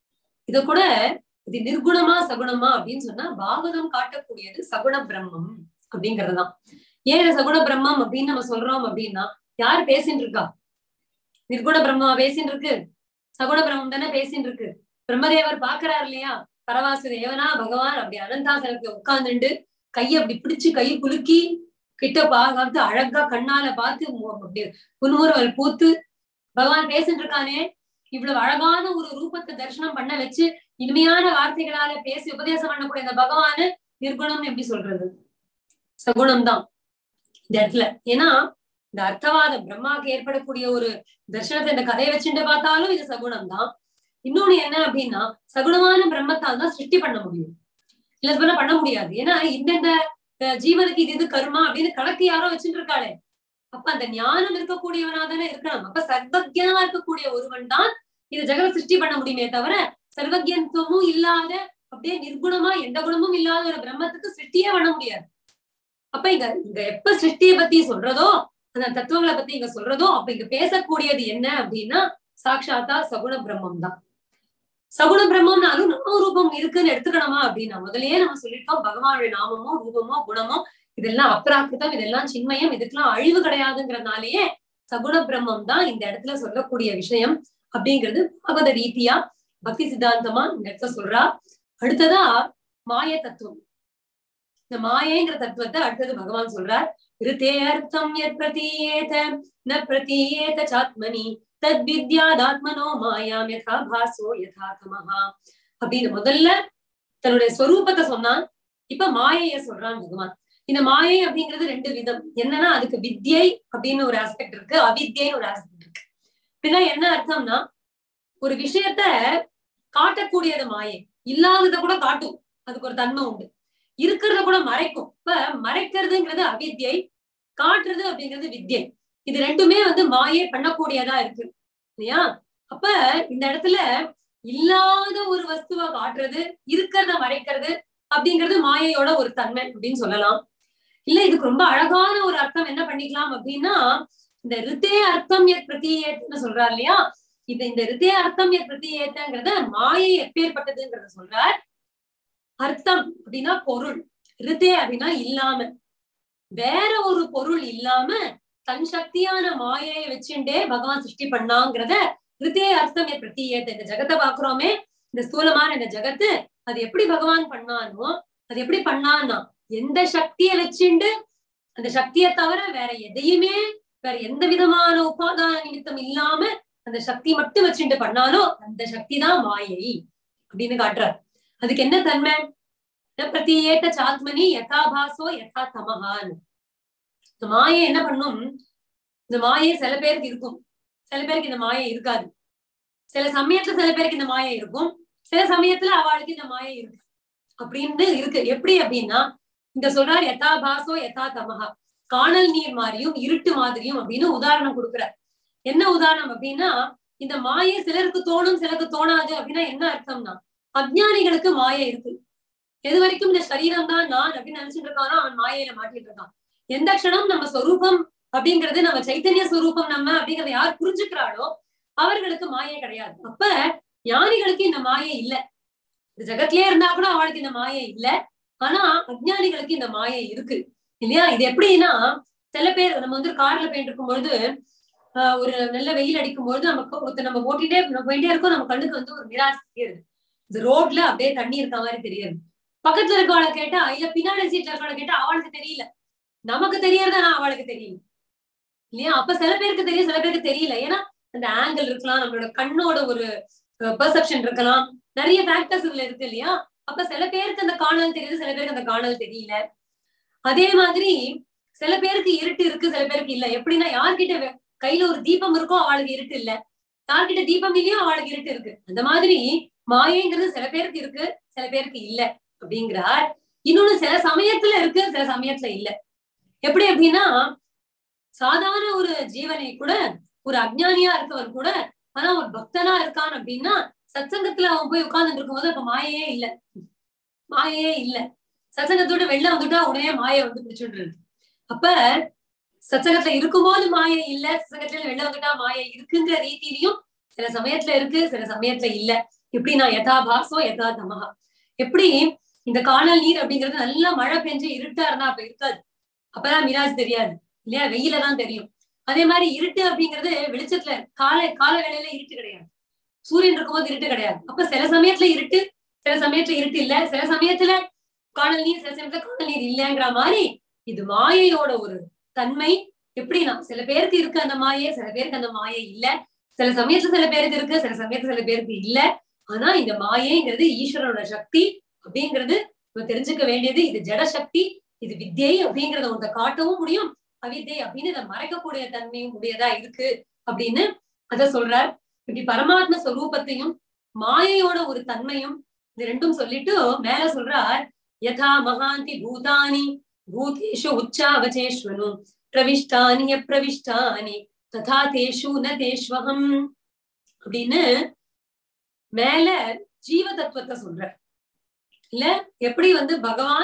இத கூட இது நிர்குணமா சகுணமா அப்படின்னு சொன்னா பாகவதம் காட்டக்கூடியது சகுண பிரம்மம் அப்படிங்கறதுதான் ஏன் இதை சகுண பிரம்மம் அப்படின்னு நம்ம சொல்றோம் அப்படின்னா யார் பேசின்னு இருக்கா நிர்குண பிரம்மா பேசின்னு இருக்கு சகுண பிரம்மம் தானே பேசின்னு இருக்கு பிரம்மதேவர் பாக்குறாரு இல்லையா பரவாசு தேவனா பகவான் அப்படி அனந்தாசனத்துல உட்கார்ந்துண்டு கைய அப்படி பிடிச்சு கை குலுக்கி கிட்ட பார்த்து அழகா கண்ணால பார்த்து அப்படி புன்முறுவல் பூத்து பகவான் பேசிட்டு இருக்கானே இவ்வளவு அழகான ஒரு ரூபத்தை தரிசனம் பண்ண வச்சு இனிமையான வார்த்தைகளால பேசி உபதேசம் பண்ணக்கூடிய இந்த பகவானு நிர்குணம்னு எப்படி சொல்றது சகுணம் தான் இந்த இடத்துல ஏன்னா இந்த அர்த்தவாதம் பிரம்மாவுக்கு ஏற்படக்கூடிய ஒரு தர்சனத்தை இந்த கதையை வச்சுட்டு பார்த்தாலும் இது சகுணம் தான் இன்னொன்னு என்ன அப்படின்னா சகுணமான பிரம்மத்தால் தான் சிருஷ்டி பண்ண முடியும் இல்ல சொல்ல பண்ண முடியாது ஏன்னா இந்தந்த ஜீவனுக்கு இது இது கர்மா அப்படின்னு கணக்கு யாரோ வச்சுட்டு இருக்காளே அப்ப அந்த ஞானம் இருக்கக்கூடியவனா தானே இருக்கணும் அப்ப சர்வஜனா இருக்கக்கூடிய ஒருவன் தான் இந்த ஜெகத சிருஷ்டி பண்ண முடியுமே தவிர சர்வஜத்துவமும் இல்லாத அப்படியே நிர்குணமா எந்த குணமும் இல்லாத ஒரு பிரம்மத்துக்கு சிருஷ்டியே பண்ண முடியாது அப்ப இங்க இங்க எப்ப சிருஷ்டியை பத்தி சொல்றதோ அந்த தத்துவங்களை பத்தி இங்க சொல்றதோ அப்ப இங்க பேசக்கூடியது என்ன அப்படின்னா சாட்சாத்தா சகுண பிரம்மம் தான் சகுண பிரம்மம்னாலும் நாம ரூபம் இருக்குன்னு எடுத்துக்கணுமா அப்படின்னா முதல்லயே நம்ம சொல்லிட்டோம் பகவானுடைய நாமமோ ரூபமோ குணமோ இதெல்லாம் அப்ராக்கிருதம் இதெல்லாம் சின்மயம் இதுக்கெல்லாம் அழிவு கிடையாதுங்கிறதுனாலயே சகுண பிரம்மம் தான் இந்த இடத்துல சொல்லக்கூடிய விஷயம் அப்படிங்கிறது பகவத ரீதியா பக்தி சித்தாந்தமா இந்த இடத்துல சொல்றா அடுத்ததா மாய தத்துவம் இந்த மாயேங்கிற தத்துவத்தை அடுத்தது பகவான் சொல்றார் ரிதே அர்த்தம் எத் பிரதீயேத ந பிரதீயேத சாத்மனி தத் வித்யாதாத்மனோ மாயாம் யதா பாசோ யதா தமஹா அப்படின்னு முதல்ல தன்னுடைய ஸ்வரூபத்தை சொன்னான் இப்ப மாயைய சொல்றான் பகவான் இந்த மாயை அப்படிங்கிறது ரெண்டு விதம் என்னன்னா அதுக்கு வித்யை அப்படின்னு ஒரு ஆஸ்பெக்ட் இருக்கு அவித்யன்னு ஒரு ஆஸ்பெக்ட் இருக்கு அப்படின்னா என்ன அர்த்தம்னா ஒரு விஷயத்த காட்டக்கூடியது மாயை இல்லாதத கூட காட்டும் அதுக்கு ஒரு தன்மை உண்டு இருக்கிறத கூட மறைக்கும் இப்ப மறைக்கிறதுங்கிறது அவித்யை காட்டுறது அப்படிங்கிறது வித்யை இது ரெண்டுமே வந்து மாயை பண்ணக்கூடியதா இருக்கு இல்லையா அப்ப இந்த இடத்துல இல்லாத ஒரு வஸ்துவை காட்டுறது இருக்கிறத மறைக்கிறது அப்படிங்கிறது மாயையோட ஒரு தன்மை அப்படின்னு சொல்லலாம் இல்ல இதுக்கு ரொம்ப அழகான ஒரு அர்த்தம் என்ன பண்ணிக்கலாம் அப்படின்னா இந்த ரித்தே அர்த்தம் எத் பிரதியேத்தன்னு சொல்றார் இல்லையா இது இந்த ரித்தே அர்த்தம் எத் பிரதியேத்தங்கிறத மாயை எப்பேற்பட்டதுங்கிறத சொல்றார் அர்த்தம் அப்படின்னா பொருள் ரித்தே அப்படின்னா இல்லாம வேற ஒரு பொருள் இல்லாம தன் சக்தியான மாயையை வச்சுட்டே பகவான் சிருஷ்டி பண்ணாங்கிறத ரித்தே அர்த்தம் எத் பிரதியேத்த இந்த ஜெகத்தை பாக்குறோமே இந்த ஸ்தூலமான இந்த ஜெகத்து அது எப்படி பகவான் பண்ணானோ அது எப்படி பண்ணான்னா எந்த சக்தியை வச்சுண்டு அந்த சக்தியை தவிர வேற எதையுமே வேற எந்த விதமான உபாதான நிமித்தம் இல்லாம அந்த சக்தி மட்டும் வச்சுட்டு பண்ணாலோ அந்த சக்தி தான் மாயை அப்படின்னு காட்டுறார் அதுக்கு என்ன தன்மை பிரதியேட்ட சாத்மனி யதாபாசோ யதா தமஹான் இந்த மாயை என்ன பண்ணும் இந்த மாயை சில பேருக்கு இருக்கும் சில பேருக்கு இந்த மாயை இருக்காது சில சமயத்துல சில பேருக்கு இந்த மாயை இருக்கும் சில சமயத்துல அவளுக்கு இந்த மாயை இருக்கு அப்படின்னு இருக்கு எப்படி அப்படின்னா இந்த சொல்றார் யதா பாசோ யதா தமஹா காணல் நீர் மாதிரியும் இருட்டு மாதிரியும் அப்படின்னு உதாரணம் கொடுக்குறார் என்ன உதாரணம் அப்படின்னா இந்த மாயை சிலருக்கு தோணும் சிலருக்கு தோணாது அப்படின்னா என்ன அர்த்தம்னா அஜ்ஞானிகளுக்கு மாயை இருக்கு எது வரைக்கும் இந்த சரீரம் தான் நான் அப்படின்னு நினைச்சிட்டு இருக்கானோ அவன் மாயையில மாட்டிட்டு இருக்கான் எந்த க்ஷணம் நம்ம சொரூபம் அப்படிங்கிறது நம்ம சைத்தன்ய ஸ்வரூபம் நம்ம அப்படிங்கறத யார் புரிஞ்சுக்கிறாளோ அவர்களுக்கு மாயை கிடையாது அப்ப ஞானிகளுக்கு இந்த மாயை இல்ல இந்த ஜகத்திலே இருந்தா கூட அவளுக்கு இந்த மாயை இல்ல ஆனா அஜ்ஞானிகளுக்கு இந்த மாயை இருக்கு இல்லையா இது எப்படின்னா சில பேர் நம்ம வந்து கார்ல போயிட்டு இருக்கும் பொழுது ஆஹ் ஒரு நல்ல வெயில் அடிக்கும் பொழுது நமக்கு ஒருத்தர் நம்ம ஓட்டிட்டே நம்ம போயிட்டே இருக்கோம் நம்ம கண்ணுக்கு வந்து ஒரு மிராஸ் தெரியுது இந்த ரோட்ல அப்படியே தண்ணி இருக்க மாதிரி தெரியுது பக்கத்துல இருக்கவளை கேட்டா இல்ல பின்னாடி சீட்ல இருக்கவளை கேட்டா அவளுக்கு தெரியல நமக்கு தெரியறதா நான் அவளுக்கு தெரியல இல்லையா அப்ப சில பேருக்கு தெரியும் சில பேருக்கு தெரியல ஏன்னா அந்த ஆங்கிள் இருக்கலாம் நம்மளோட கண்ணோட ஒரு பெர்செப்ஷன் இருக்கலாம் நிறைய ஃபேக்டர்ஸ் இதுல இருக்கு இல்லையா அப்ப சில பேருக்கு அந்த காணல் தெரியுது சில பேருக்கு அந்த காணல் தெரியல அதே மாதிரி சில பேருக்கு இருட்டு இருக்கு சில பேருக்கு இல்ல எப்படின்னா யார்கிட்ட கையில ஒரு தீபம் இருக்கோ அவளுக்கு இருட்டு இல்ல யார்கிட்ட தீபம் இல்லையோ அவளுக்கு இருட்டு இருக்கு அந்த மாதிரி மாயைங்கிறது சில பேருக்கு இருக்கு சில பேருக்கு இல்ல அப்படிங்கிறார் இன்னொன்னு சில சமயத்துல இருக்கு சில சமயத்துல இல்ல எப்படி அப்படின்னா சாதாரண ஒரு ஜீவனை கூட ஒரு அஜ்ஞானியா இருக்கவன் கூட ஆனா ஒரு பக்தனா இருக்கான் அப்படின்னா சத்சங்கத்துல அவன் போய் உட்கார்ந்து இருக்கும்போது அப்ப மாயையே இல்ல மாயையே இல்ல சத்சங்கத்தோட வெளில வந்துட்டா உடனே மாயை வந்து பிடிச்சுட்டு அப்ப சத்சங்கத்துல இருக்கும்போது மாயை இல்ல சத்சங்கத்துல வெளில வந்துட்டா மாயை இருக்குங்கிற ரீதியிலையும் சில சமயத்துல இருக்கு சில சமயத்துல இல்ல எப்படி நான் யதா பாசோ யதா தமஹா எப்படி இந்த காணல் நீர் அப்படிங்கிறது நல்லா மழை பெஞ்சு இருட்டா இருந்தா அப்ப இருக்காது அப்பதான் மிராஜ் தெரியாது இல்லையா வெயில தான் தெரியும் அதே மாதிரி இருட்டு அப்படிங்கிறது வெளிச்சத்துல காலை கால வேலையில இருட்டு கிடையாது சூரியன் இருக்கும்போது இருட்டு கிடையாது அப்ப சில சமயத்துல இருட்டு சில சமயத்துல இருட்டு இல்ல சில சமயத்துல காணல் நீர் சில சமயத்துல காணல் நீர் இல்லைங்கிற மாதிரி இது மாயையோட ஒரு தன்மை எப்படின்னா சில பேருக்கு இருக்கு அந்த மாயை சில பேருக்கு அந்த மாயை இல்ல சில சமயத்துல சில பேருக்கு இருக்கு சில சமயத்துல சில பேருக்கு இல்ல ஆனா இந்த மாயைங்கிறது ஈஸ்வரனோட சக்தி அப்படிங்கிறது நம்ம தெரிஞ்சுக்க வேண்டியது இது ஜட சக்தி இது வித்யை அப்படிங்கறத உங்க காட்டவும் முடியும் அவித்தை அப்படின்னு இதை மறைக்கக்கூடிய தன்மையும் உடையதா இருக்கு அப்படின்னு அத சொல்றார் இப்படி பரமாத்ம ஸ்வரூபத்தையும் மாயையோட ஒரு தன்மையும் இது ரெண்டும் சொல்லிட்டு மேல சொல்றார் யதா மகாந்தி பூதானி பூதேஷு உச்சாவச்சேஸ்வனு பிரவிஷ்டானி பிரவிஷ்டானி ததா தேஷு ந தேஷ்வகம் அப்படின்னு மேல ஜீவ தத்துவத்தை சொல்ற இல்ல எப்படி வந்து பகவான்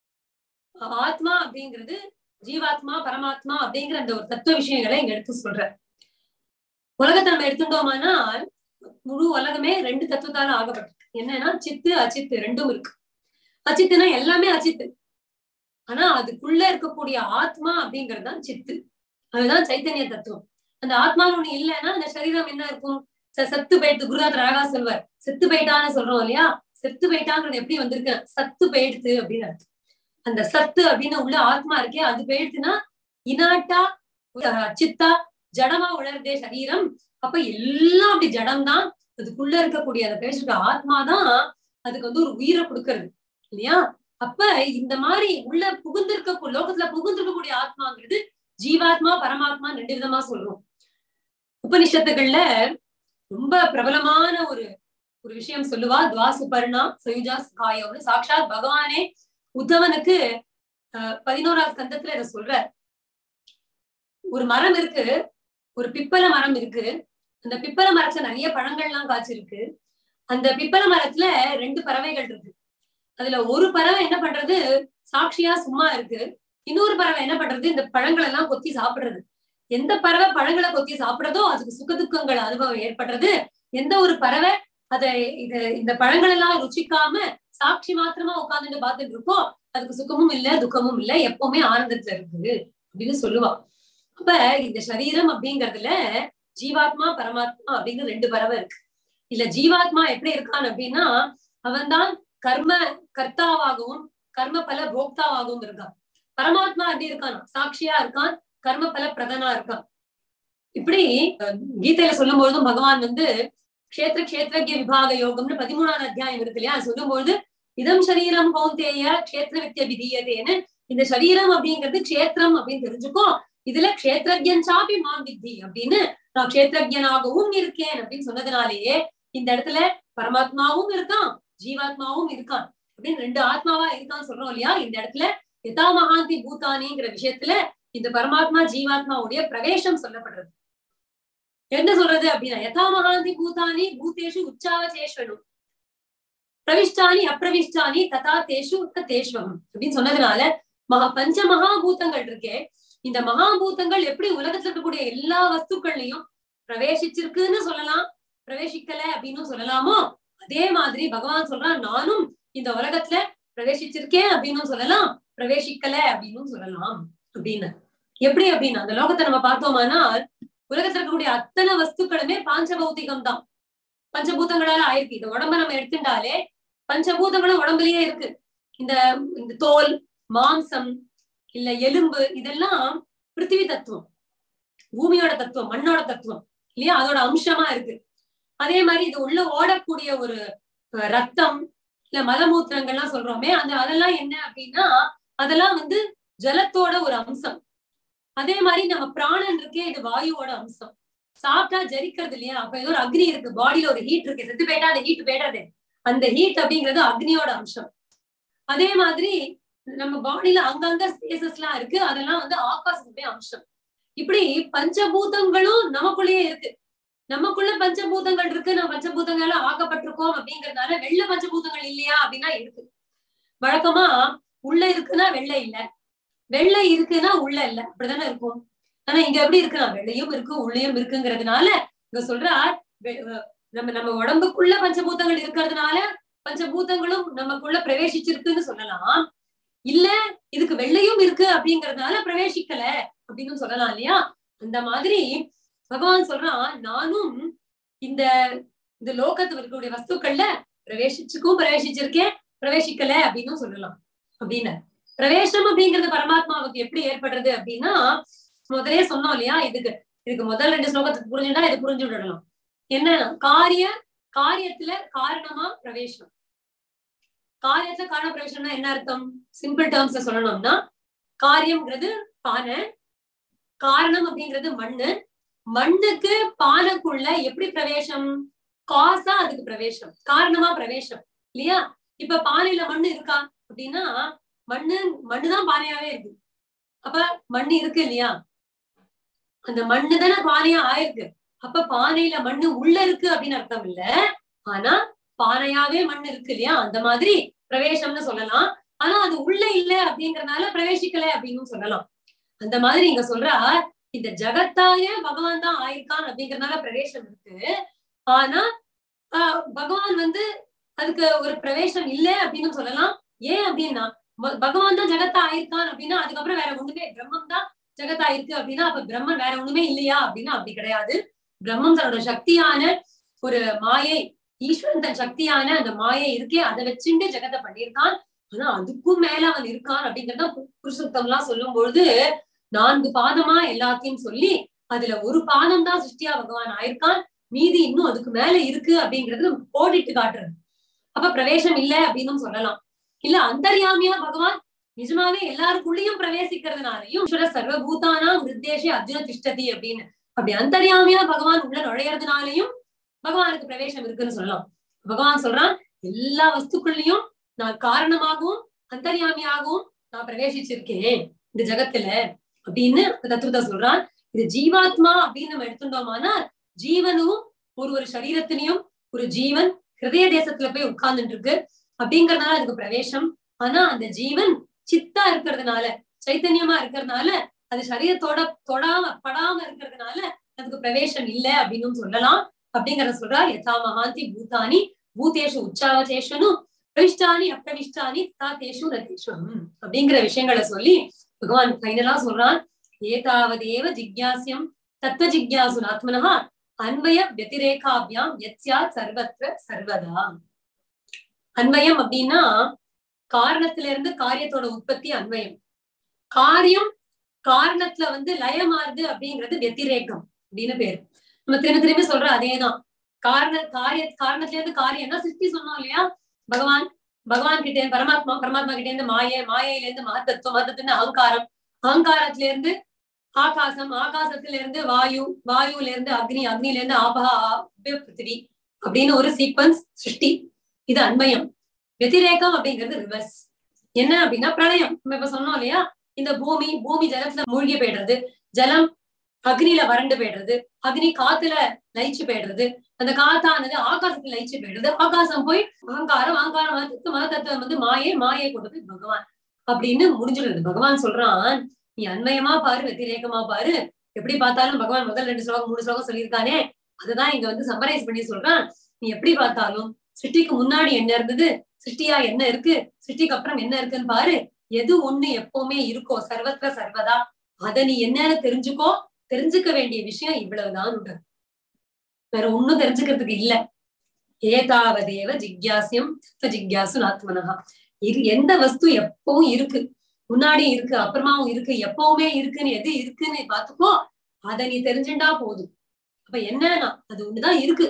ஆத்மா அப்படிங்கிறது ஜீவாத்மா பரமாத்மா அப்படிங்கிற அந்த ஒரு தத்துவ விஷயங்களை இங்க எடுத்து சொல்ற உலகத்தை நம்ம எடுத்துட்டோமானால் முழு உலகமே ரெண்டு தத்துவத்தால ஆகப்பட்டிருக்கு என்னன்னா சித்து அச்சித்து ரெண்டும் இருக்கு அச்சித்துனா எல்லாமே அச்சித்து ஆனா அதுக்குள்ள இருக்கக்கூடிய ஆத்மா அப்படிங்கிறது தான் சித்து அதுதான் சைத்தன்ய தத்துவம் அந்த ஆத்மான்னு ஒண்ணு இல்லைன்னா அந்த சரீரம் என்ன இருக்கும் செத்து போயிடுத்து குருநாதர் அழகா சொல்வார் செத்து போயிட்டான்னு சொல்றோம் இல்லையா செத்து போயிட்டாங்கிறது எப்படி வந்திருக்கு சத்து போயிடுத்து அப்படின்னு அர்த்தம் அந்த சத்து அப்படின்னு உள்ள ஆத்மா இருக்கே அது போயிடுத்துன்னா இனாட்டா சித்தா ஜடமா உணர்ந்தே சரீரம் அப்ப எல்லாம் அப்படி ஜடம் தான் அதுக்குள்ள இருக்கக்கூடிய அந்த பேசுற ஆத்மா தான் அதுக்கு வந்து ஒரு உயிரை கொடுக்கறது இல்லையா அப்ப இந்த மாதிரி உள்ள புகுந்திருக்க லோகத்துல புகுந்திருக்கக்கூடிய ஆத்மாங்கிறது ஜீவாத்மா பரமாத்மா ரெண்டு விதமா சொல்றோம் உபனிஷத்துகள்ல ரொம்ப பிரபலமான ஒரு ஒரு விஷயம் சொல்லுவா துவாசுபர்ணா சயுஜா காயம்னு சாட்சாத் பகவானே உத்தவனுக்கு பதினோராவது ஸ்கந்தத்துல இதை சொல்ற ஒரு மரம் இருக்கு ஒரு பிப்பல மரம் இருக்கு அந்த பிப்பல மரத்துல நிறைய பழங்கள்லாம் காய்ச்சிருக்கு அந்த பிப்பல மரத்துல ரெண்டு பறவைகள் இருக்கு அதுல ஒரு பறவை என்ன பண்றது சாட்சியா சும்மா இருக்கு இன்னொரு பறவை என்ன பண்றது இந்த பழங்கள் எல்லாம் கொத்தி சாப்பிடுறது எந்த பறவை பழங்களை கொத்தி சாப்பிடுறதோ அதுக்கு சுகதுக்கங்கள் அனுபவம் ஏற்படுறது எந்த ஒரு பறவை அதை இது இந்த பழங்கள் எல்லாம் ருச்சிக்காம சாட்சி மாத்திரமா உட்காந்துட்டு பார்த்துட்டு இருக்கோம் அதுக்கு சுகமும் இல்ல துக்கமும் இல்ல எப்பவுமே ஆனந்தத்துல இருக்கு அப்படின்னு சொல்லுவா அப்ப இந்த சரீரம் அப்படிங்கறதுல ஜீவாத்மா பரமாத்மா அப்படிங்கிற ரெண்டு பறவை இருக்கு இல்ல ஜீவாத்மா எப்படி இருக்கான் அப்படின்னா அவன் தான் கர்ம கர்த்தாவாகவும் கர்ம பல போக்தாவாகவும் இருக்கான் பரமாத்மா எப்படி இருக்கான் சாட்சியா இருக்கான் கர்ம பல பிரதனா இருக்கான் இப்படி கீதையில சொல்லும் பொழுதும் பகவான் வந்து கஷேத்திர கஷேத்திரஜ விபாக யோகம்னு பதிமூணாவது அத்தியாயம் இருக்கு இல்லையா சொல்லும்போது இதம் சரீரம் கௌந்தேய கஷேத்திர வித்திய விதியதேன்னு இந்த சரீரம் அப்படிங்கிறது கஷேத்திரம் அப்படின்னு தெரிஞ்சுக்கோ இதுல கஷேத்திரஜன் சாபி மாம் வித்தி அப்படின்னு நான் கஷேத்திரஜனாகவும் இருக்கேன் அப்படின்னு சொன்னதுனாலேயே இந்த இடத்துல பரமாத்மாவும் இருக்கான் ஜீவாத்மாவும் இருக்கான் அப்படின்னு ரெண்டு ஆத்மாவா இருக்கான்னு சொல்றோம் இல்லையா இந்த இடத்துல யதா மகாந்தி பூதானிங்கிற விஷயத்துல இந்த பரமாத்மா ஜீவாத்மாவுடைய பிரவேசம் சொல்லப்படுறது என்ன சொல்றது அப்படின்னா யதா மகாந்தி பூதானி பூதேஷு உச்சாவசேஷனும் பிரவிஷ்டானி அப்பிரவிஷ்டானி ததா தேஷு தேஷ்வகம் அப்படின்னு சொன்னதுனால மகா பஞ்ச மகாபூதங்கள் இருக்கே இந்த மகாபூதங்கள் எப்படி உலகத்துல இருக்கக்கூடிய எல்லா வஸ்துக்கள்லயும் பிரவேசிச்சிருக்குன்னு சொல்லலாம் பிரவேசிக்கல அப்படின்னு சொல்லலாமோ அதே மாதிரி பகவான் சொல்றான் நானும் இந்த உலகத்துல பிரவேசிச்சிருக்கேன் அப்படின்னு சொல்லலாம் பிரவேசிக்கல அப்படின்னு சொல்லலாம் அப்படின்னு எப்படி அப்படின்னு அந்த லோகத்தை நம்ம பார்த்தோமானால் உலகத்துல இருக்கக்கூடிய அத்தனை வஸ்துக்களுமே பாஞ்சபௌத்திகம் தான் பஞ்சபூதங்களால ஆயிருக்கு இந்த உடம்ப நம்ம எடுத்துட்டாலே பஞ்சபூதங்களும் உடம்புலயே இருக்கு இந்த இந்த தோல் மாம்சம் இல்ல எலும்பு இதெல்லாம் பிருத்திவி தத்துவம் பூமியோட தத்துவம் மண்ணோட தத்துவம் இல்லையா அதோட அம்சமா இருக்கு அதே மாதிரி இது உள்ள ஓடக்கூடிய ஒரு ரத்தம் இல்ல மலமூத்திரங்கள்லாம் சொல்றோமே அந்த அதெல்லாம் என்ன அப்படின்னா அதெல்லாம் வந்து ஜலத்தோட ஒரு அம்சம் அதே மாதிரி நம்ம பிராணன் இருக்கே இது வாயுவோட அம்சம் சாப்பிட்டா ஜரிக்கிறது இல்லையா அப்ப ஏதோ ஒரு அக்னி இருக்கு பாடியில ஒரு ஹீட் இருக்கு செத்து போயிட்டா அந்த ஹீட் போயிடாது அந்த ஹீட் அப்படிங்கிறது அக்னியோட அம்சம் அதே மாதிரி நம்ம பாடியில அங்கங்க ஸ்பேசஸ் எல்லாம் இருக்கு அதெல்லாம் வந்து ஆகாசத்துடைய அம்சம் இப்படி பஞ்சபூதங்களும் நமக்குள்ளேயே இருக்கு நமக்குள்ள பஞ்சபூதங்கள் இருக்கு நம்ம பஞ்சபூதங்கள் ஆக்கப்பட்டிருக்கோம் அப்படிங்கறதுனால வெள்ள பஞ்சபூதங்கள் இல்லையா அப்படின்னா இருக்கு வழக்கமா உள்ள இருக்குன்னா வெள்ளை இல்ல வெள்ளை இருக்குன்னா உள்ள இல்ல அப்படிதானே இருக்கும் ஆனா இங்க எப்படி இருக்குன்னா வெள்ளையும் இருக்கு உள்ளேயும் இருக்குங்கிறதுனால இங்க சொல்றா நம்ம நம்ம உடம்புக்குள்ள பஞ்சபூதங்கள் இருக்கிறதுனால பஞ்சபூதங்களும் நமக்குள்ள பிரவேசிச்சிருக்குன்னு சொல்லலாம் இல்ல இதுக்கு வெள்ளையும் இருக்கு அப்படிங்கறதுனால பிரவேசிக்கல அப்படின்னு சொல்லலாம் இல்லையா அந்த மாதிரி பகவான் சொல்றான் நானும் இந்த இந்த லோகத்துல இருக்கக்கூடிய வஸ்துக்கள்ல பிரவேசிச்சுக்கும் பிரவேசிச்சிருக்கேன் பிரவேசிக்கல அப்படின்னு சொல்லலாம் அப்படின்னு பிரவேசம் அப்படிங்கிறது பரமாத்மாவுக்கு எப்படி ஏற்படுறது அப்படின்னா முதலே சொன்னோம் இல்லையா இதுக்கு இதுக்கு முதல் ரெண்டு ஸ்லோகத்துக்கு புரிஞ்சுட்டா இது புரிஞ்சு விடலாம் என்ன காரிய காரியத்துல காரணமா பிரவேசம் காரியத்துல காரண பிரவேசம்னா என்ன அர்த்தம் சிம்பிள் டேர்ம்ஸ்ல சொல்லணும்னா காரியம்ங்கிறது பானை காரணம் அப்படிங்கிறது மண்ணு மண்ணுக்கு பானைக்குள்ள எப்படி பிரவேசம் காசா அதுக்கு பிரவேசம் காரணமா பிரவேசம் இல்லையா இப்ப பானையில மண்ணு இருக்கா அப்படின்னா மண்ணு மண்ணுதான் பானையாவே இருக்கு அப்ப மண்ணு இருக்கு இல்லையா அந்த மண்ணு தானே பானையா ஆயிருக்கு அப்ப பானையில மண்ணு உள்ள இருக்கு அப்படின்னு அர்த்தம் இல்ல ஆனா பானையாவே மண் இருக்கு இல்லையா அந்த மாதிரி பிரவேசம்னு சொல்லலாம் ஆனா அது உள்ள இல்ல அப்படிங்கறதுனால பிரவேசிக்கல அப்படின்னு சொல்லலாம் அந்த மாதிரி இங்க சொல்றா இந்த ஜகத்தாய பகவான் தான் ஆயிருக்கான் அப்படிங்கறதுனால பிரவேசம் இருக்கு ஆனா ஆஹ் பகவான் வந்து அதுக்கு ஒரு பிரவேசம் இல்ல அப்படின்னு சொல்லலாம் ஏன் அப்படின்னா ப- பகவான் தான் ஜகத்தா ஆயிருக்கான் அப்படின்னா அதுக்கப்புறம் வேற ஒண்ணுமே பிரம்மம் தான் ஜெகத்தா இருக்கு அப்படின்னா அப்ப பிரம்மன் வேற ஒண்ணுமே இல்லையா அப்படின்னா அப்படி கிடையாது பிரம்மம் தன்னோட சக்தியான ஒரு மாயை ஈஸ்வரன் தன் சக்தியான அந்த மாயை இருக்கே அதை வச்சுட்டு ஜெகத்தை பண்ணியிருக்கான் ஆனா அதுக்கும் மேல அவன் இருக்கான் அப்படிங்கறத புருஷோத்தம் எல்லாம் சொல்லும் பொழுது நான்கு பாதமா எல்லாத்தையும் சொல்லி அதுல ஒரு பாதம் தான் சிருஷ்டியா பகவான் ஆயிருக்கான் மீதி இன்னும் அதுக்கு மேல இருக்கு அப்படிங்கறது நமக்கு கோடிட்டு காட்டுறது அப்ப பிரவேசம் இல்ல அப்படின்னு சொல்லலாம் இல்ல அந்தர்யாமியா பகவான் நிஜமாவே எல்லாருக்குள்ளயும் பிரவேசிக்கிறதுனாலையும் ஈஸ்வர சர்வபூதானா நிர்தேசே அர்ஜுன திஷ்டதி அப்படின்னு அப்படி அந்தர்யாமியா பகவான் உள்ள நுழையறதுனாலையும் பகவானுக்கு பிரவேசம் இருக்குன்னு சொல்லலாம் பகவான் சொல்றான் எல்லா வஸ்துக்குள்ளயும் நான் காரணமாகவும் அந்தர்யாமியாகவும் நான் பிரவேசிச்சிருக்கேன் இந்த ஜகத்துல அப்படின்னு தத்துவத்தை சொல்றான் இது ஜீவாத்மா அப்படின்னு நம்ம எடுத்துட்டோமானா ஜீவனும் ஒரு ஒரு சரீரத்திலையும் ஒரு ஜீவன் ஹிருதய தேசத்துல போய் உட்கார்ந்துட்டு இருக்கு அப்படிங்கறதுனால அதுக்கு பிரவேசம் ஆனா அந்த ஜீவன் சித்தா இருக்கிறதுனால சைத்தன்யமா இருக்கிறதுனால அது சரீரத்தோட தொடாம படாம இருக்கிறதுனால அதுக்கு பிரவேசம் இல்ல அப்படின்னு சொல்லலாம் அப்படிங்கறத சொல்றா யதா மகாந்தி பூதானி பூதேஷு உச்சாவசேஷனு பிரவிஷ்டானி அப்பிரவிஷ்டானி தா தேஷு நதேஷம் அப்படிங்கிற விஷயங்களை சொல்லி பகவான் ஃபைனலா சொல்றான் ஏதாவதேவ ஜிக்யாசியம் தத்துவ ஜிக்யாசு ஆத்மனஹா அன்வய வத்திரேகாபியாம் எத்யாத் சர்வத்ர சர்வதா அன்வயம் அப்படின்னா காரணத்துல இருந்து காரியத்தோட உற்பத்தி அன்வயம் காரியம் காரணத்துல வந்து லயமாறுது அப்படிங்கிறது வெத்திரேகம் அப்படின்னு பேரு நம்ம திரும்ப திரும்ப சொல்ற அதேதான் காரண காரிய காரணத்துல இருந்து காரியம்னா சிருஷ்டி சொன்னோம் இல்லையா பகவான் பகவான் கிட்ட இருந்து பரமாத்மா பரமாத்மா கிட்ட இருந்து மாயை மாயையில இருந்து மகத்தத்துவம் மகத்தத்துல அகங்காரம் அகங்காரத்துல இருந்து ஆகாசம் ஆகாசத்துல இருந்து வாயு வாயுல இருந்து அக்னி அக்னில இருந்து ஆபஹா ஆப பிருத்திவி அப்படின்னு ஒரு சீக்வன்ஸ் சிருஷ்டி இது அன்மயம் வெதிரேகம் அப்படிங்கிறது ரிவர்ஸ் என்ன அப்படின்னா பிரளயம் நம்ம இப்ப சொன்னோம் இல்லையா இந்த பூமி பூமி ஜலத்துல மூழ்கி போயிடுறது ஜலம் அக்னியில வறண்டு போயிடுறது அக்னி காத்துல லயிச்சு போயிடுறது அந்த காத்தானது ஆகாசத்துல லயிச்சு போயிடுறது ஆகாசம் போய் அகங்காரம் அகங்காரம் மகத்தத்துவம் மகத்தத்துவம் வந்து மாயை மாயை கொண்டு போய் பகவான் அப்படின்னு முடிஞ்சிடுறது பகவான் சொல்றான் நீ அன்மயமா பாரு வெத்திரேகமா பாரு எப்படி பார்த்தாலும் பகவான் முதல் ரெண்டு ஸ்லோகம் மூணு ஸ்லோகம் சொல்லியிருக்கானே அதுதான் இங்க வந்து சம்மரைஸ் பண்ணி சொல்றான் நீ எப்படி பார்த்தாலும் சிருஷ்டிக்கு முன்னாடி என்ன இருந்தது சிருஷ்டியா என்ன இருக்கு சிருஷ்டிக்கு அப்புறம் என்ன இருக்குன்னு பாரு எது ஒண்ணு எப்பவுமே இருக்கோ சர்வத்திர சர்வதா அத நீ என்னன்னு தெரிஞ்சுக்கோ தெரிஞ்சுக்க வேண்டிய விஷயம் இவ்வளவுதான் உண்டு வேற ஒண்ணும் தெரிஞ்சுக்கிறதுக்கு இல்ல ஏதாவதேவ ஜிக்யாசியம் தத்துவ ஜிக்யாசு ஆத்மனகா இது எந்த வஸ்து எப்பவும் இருக்கு முன்னாடி இருக்கு அப்புறமாவும் இருக்கு எப்பவுமே இருக்குன்னு எது இருக்குன்னு பாத்துக்கோ அத நீ தெரிஞ்சுண்டா போதும் அப்ப என்னன்னா அது ஒண்ணுதான் இருக்கு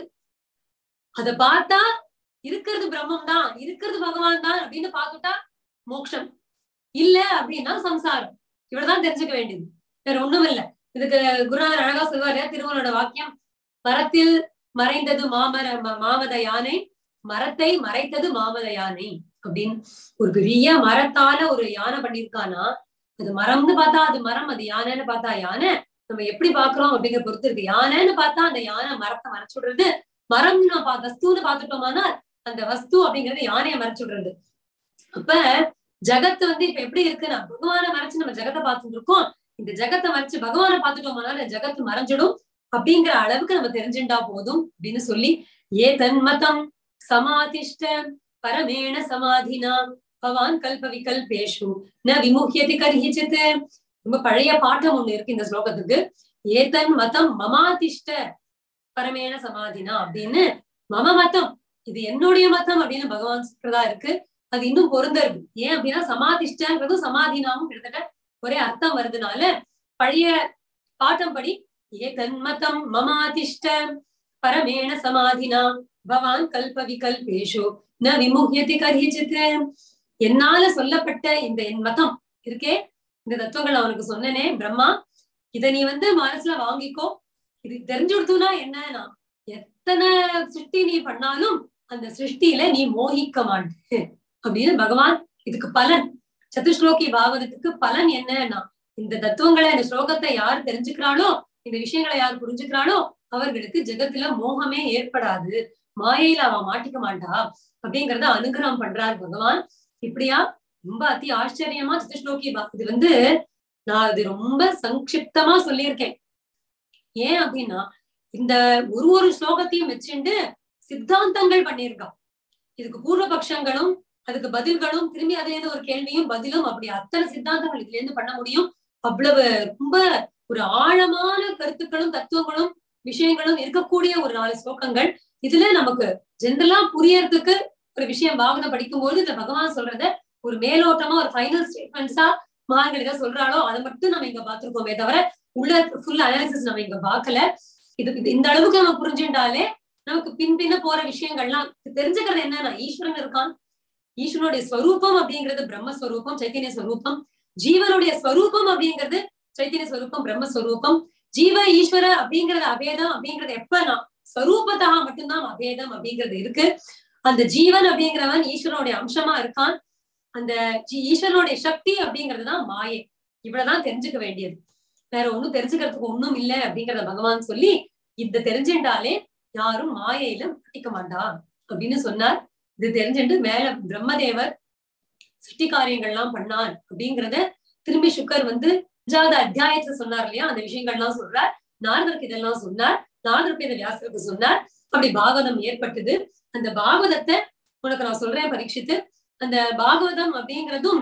அத பார்த்தா இருக்கிறது பிரம்மம் தான் இருக்கிறது பகவான் தான் அப்படின்னு பாத்துட்டா மோட்சம் இல்ல அப்படின்னா சம்சாரம் இவ்வளவுதான் தெரிஞ்சுக்க வேண்டியது வேற ஒண்ணும் இல்ல இதுக்கு குருநாதர் அழகா சொல்வாரு திருவனோட வாக்கியம் மரத்தில் மறைந்தது மாமர ம- மாமத யானை மரத்தை மறைத்தது மாமத யானை அப்படின்னு ஒரு பெரிய மரத்தால ஒரு யானை பண்ணிருக்கானா அது மரம்னு பார்த்தா அது மரம் அது யானைன்னு பார்த்தா யானை நம்ம எப்படி பாக்குறோம் அப்படிங்கிற பொறுத்து இருக்கு யானைன்னு பார்த்தா அந்த யானை மரத்தை மறைச்சு விடுறது மரம்னு நான் பா- வஸ்துன்னு பாத்துட்டோமானா அந்த வஸ்து அப்படிங்கறது யானையை மறைச்சு விடுறது அப்ப ஜகத்து வந்து இப்ப எப்படி இருக்குன்னா பகவானை மறைச்சு நம்ம ஜகத்தை பார்த்துட்டு இருக்கோம் இந்த ஜகத்தை மறைச்சு பகவானை பார்த்துட்டோம்னா இந்த ஜகத்து மறைஞ்சிடும் அப்படிங்கிற அளவுக்கு நம்ம தெரிஞ்சுட்டா போதும் அப்படின்னு சொல்லி ஏ தன்மதம் சமாதிஷ்ட பரமேண சமாதினா பவான் கல்ப விகல்பேஷு ந விமுகியதி கர்ஹிச்சித் ரொம்ப பழைய பாட்டம் ஒண்ணு இருக்கு இந்த ஸ்லோகத்துக்கு ஏதன் மதம் மமாதிஷ்ட பரமேண சமாதினா அப்படின்னு மம மதம் இது என்னுடைய மதம் அப்படின்னு பகவான் சொல்றதா இருக்கு அது இன்னும் பொருந்தருது ஏன் அப்படின்னா சமாதிஷ்டங்கிறதும் சமாதினாவும் கிட்டத்தட்ட ஒரே அர்த்தம் வருதுனால பழைய பாட்டம் படி ஏ தன்மதம் மமாதிஷ்ட பரமேண சமாதினா பவான் கல்ப விகல்பேஷு ந விமுகியதி கர்ஹிச்சித் என்னால சொல்லப்பட்ட இந்த என் மதம் இருக்கே இந்த தத்துவங்கள் அவனுக்கு சொன்னனே பிரம்மா இத நீ வந்து மனசுல வாங்கிக்கோ இது தெரிஞ்சு கொடுத்தோம்னா என்னன்னா எத்தனை சிருஷ்டி நீ பண்ணாலும் அந்த சிருஷ்டியில நீ மோகிக்க மாட்டே அப்படின்னு பகவான் இதுக்கு பலன் சதுஸ்லோகி பாகவதத்துக்கு பலன் என்னன்னா இந்த தத்துவங்களை இந்த ஸ்லோகத்தை யார் தெரிஞ்சுக்கிறாளோ இந்த விஷயங்களை யார் புரிஞ்சுக்கிறாளோ அவர்களுக்கு ஜெகத்துல மோகமே ஏற்படாது மாயையில அவன் மாட்டிக்க மாட்டா அப்படிங்கறத அனுகிரகம் பண்றார் பகவான் இப்படியா ரொம்ப அதி ஆச்சரியமா சதுஸ்லோகி இது வந்து நான் இது ரொம்ப சங்கிப்தமா சொல்லியிருக்கேன் ஏன் அப்படின்னா இந்த ஒரு ஒரு ஸ்லோகத்தையும் வச்சுண்டு சித்தாந்தங்கள் பண்ணியிருக்கான் இதுக்கு பூர்வ பட்சங்களும் அதுக்கு பதில்களும் திரும்பி அதே ஒரு கேள்வியும் பதிலும் அப்படி அத்தனை சித்தாந்தங்கள் இதுல இருந்து பண்ண முடியும் அவ்வளவு ரொம்ப ஒரு ஆழமான கருத்துக்களும் தத்துவங்களும் விஷயங்களும் இருக்கக்கூடிய ஒரு நாலு ஸ்லோகங்கள் இதுல நமக்கு ஜென்ரலா புரியறதுக்கு ஒரு விஷயம் பாகனம் படிக்கும்போது இந்த பகவான் சொல்றத ஒரு மேலோட்டமா ஒரு ஃபைனல் ஸ்டேட்மெண்ட்ஸா மகான்கள் ஏதாவது சொல்றாளோ அதை மட்டும் நம்ம இங்க பாத்துருக்கோமே தவிர உள்ள ஃபுல் அனாலிசிஸ் நம்ம இங்க பாக்கல இது இந்த அளவுக்கு நம்ம புரிஞ்சுட்டாலே நமக்கு பின் பின்ன போற விஷயங்கள்லாம் தெரிஞ்சுக்கிறது என்னன்னா ஈஸ்வரன் இருக்கான் ஈஸ்வரனுடைய ஸ்வரூபம் அப்படிங்கிறது பிரம்மஸ்வரூபம் சைத்தன்ய ஸ்வரூபம் ஜீவனுடைய ஸ்வரூபம் அப்படிங்கிறது சைத்தன்ய ஸ்வரூபம் பிரம்மஸ்வரூபம் ஜீவ ஈஸ்வர அப்படிங்கறது அபேதம் அப்படிங்கறது எப்ப நான் ஸ்வரூபத்தா மட்டும்தான் அபேதம் அப்படிங்கிறது இருக்கு அந்த ஜீவன் அப்படிங்கிறவன் ஈஸ்வரனுடைய அம்சமா இருக்கான் அந்த ஈஸ்வரனுடைய சக்தி அப்படிங்கிறதுதான் மாயை இவ்வளவுதான் தெரிஞ்சுக்க வேண்டியது வேற ஒண்ணும் தெரிஞ்சுக்கிறதுக்கு ஒண்ணும் இல்லை அப்படிங்கறத பகவான் சொல்லி இத தெரிஞ்சுட்டாலே யாரும் மாயையில மாட்டிக்க மாட்டா அப்படின்னு சொன்னார் இது தெரிஞ்சுட்டு மேல பிரம்மதேவர் சிருஷ்டி காரியங்கள்லாம் பண்ணார் அப்படிங்கறத திரும்பி சுக்கர் வந்து அஞ்சாவது அத்தியாயத்துல சொன்னார் இல்லையா அந்த விஷயங்கள்லாம் சொல்றார் நாரதருக்கு இதெல்லாம் சொன்னார் நாரதருக்கு இதை வியாசருக்கு சொன்னார் அப்படி பாகவதம் ஏற்பட்டது அந்த பாகவதத்தை உனக்கு நான் சொல்றேன் பரீட்சித்து அந்த பாகவதம் அப்படிங்கிறதும்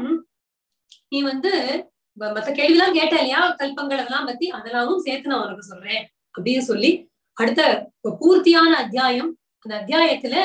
நீ வந்து மத்த கேள்விலாம் கேட்ட இல்லையா கல்பங்கள் அதெல்லாம் பத்தி அதெல்லாமும் சேர்த்து நான் உனக்கு சொல்றேன் அப்படின்னு சொல்லி அடுத்த பூர்த்தியான அத்தியாயம் அந்த அத்தியாயத்துல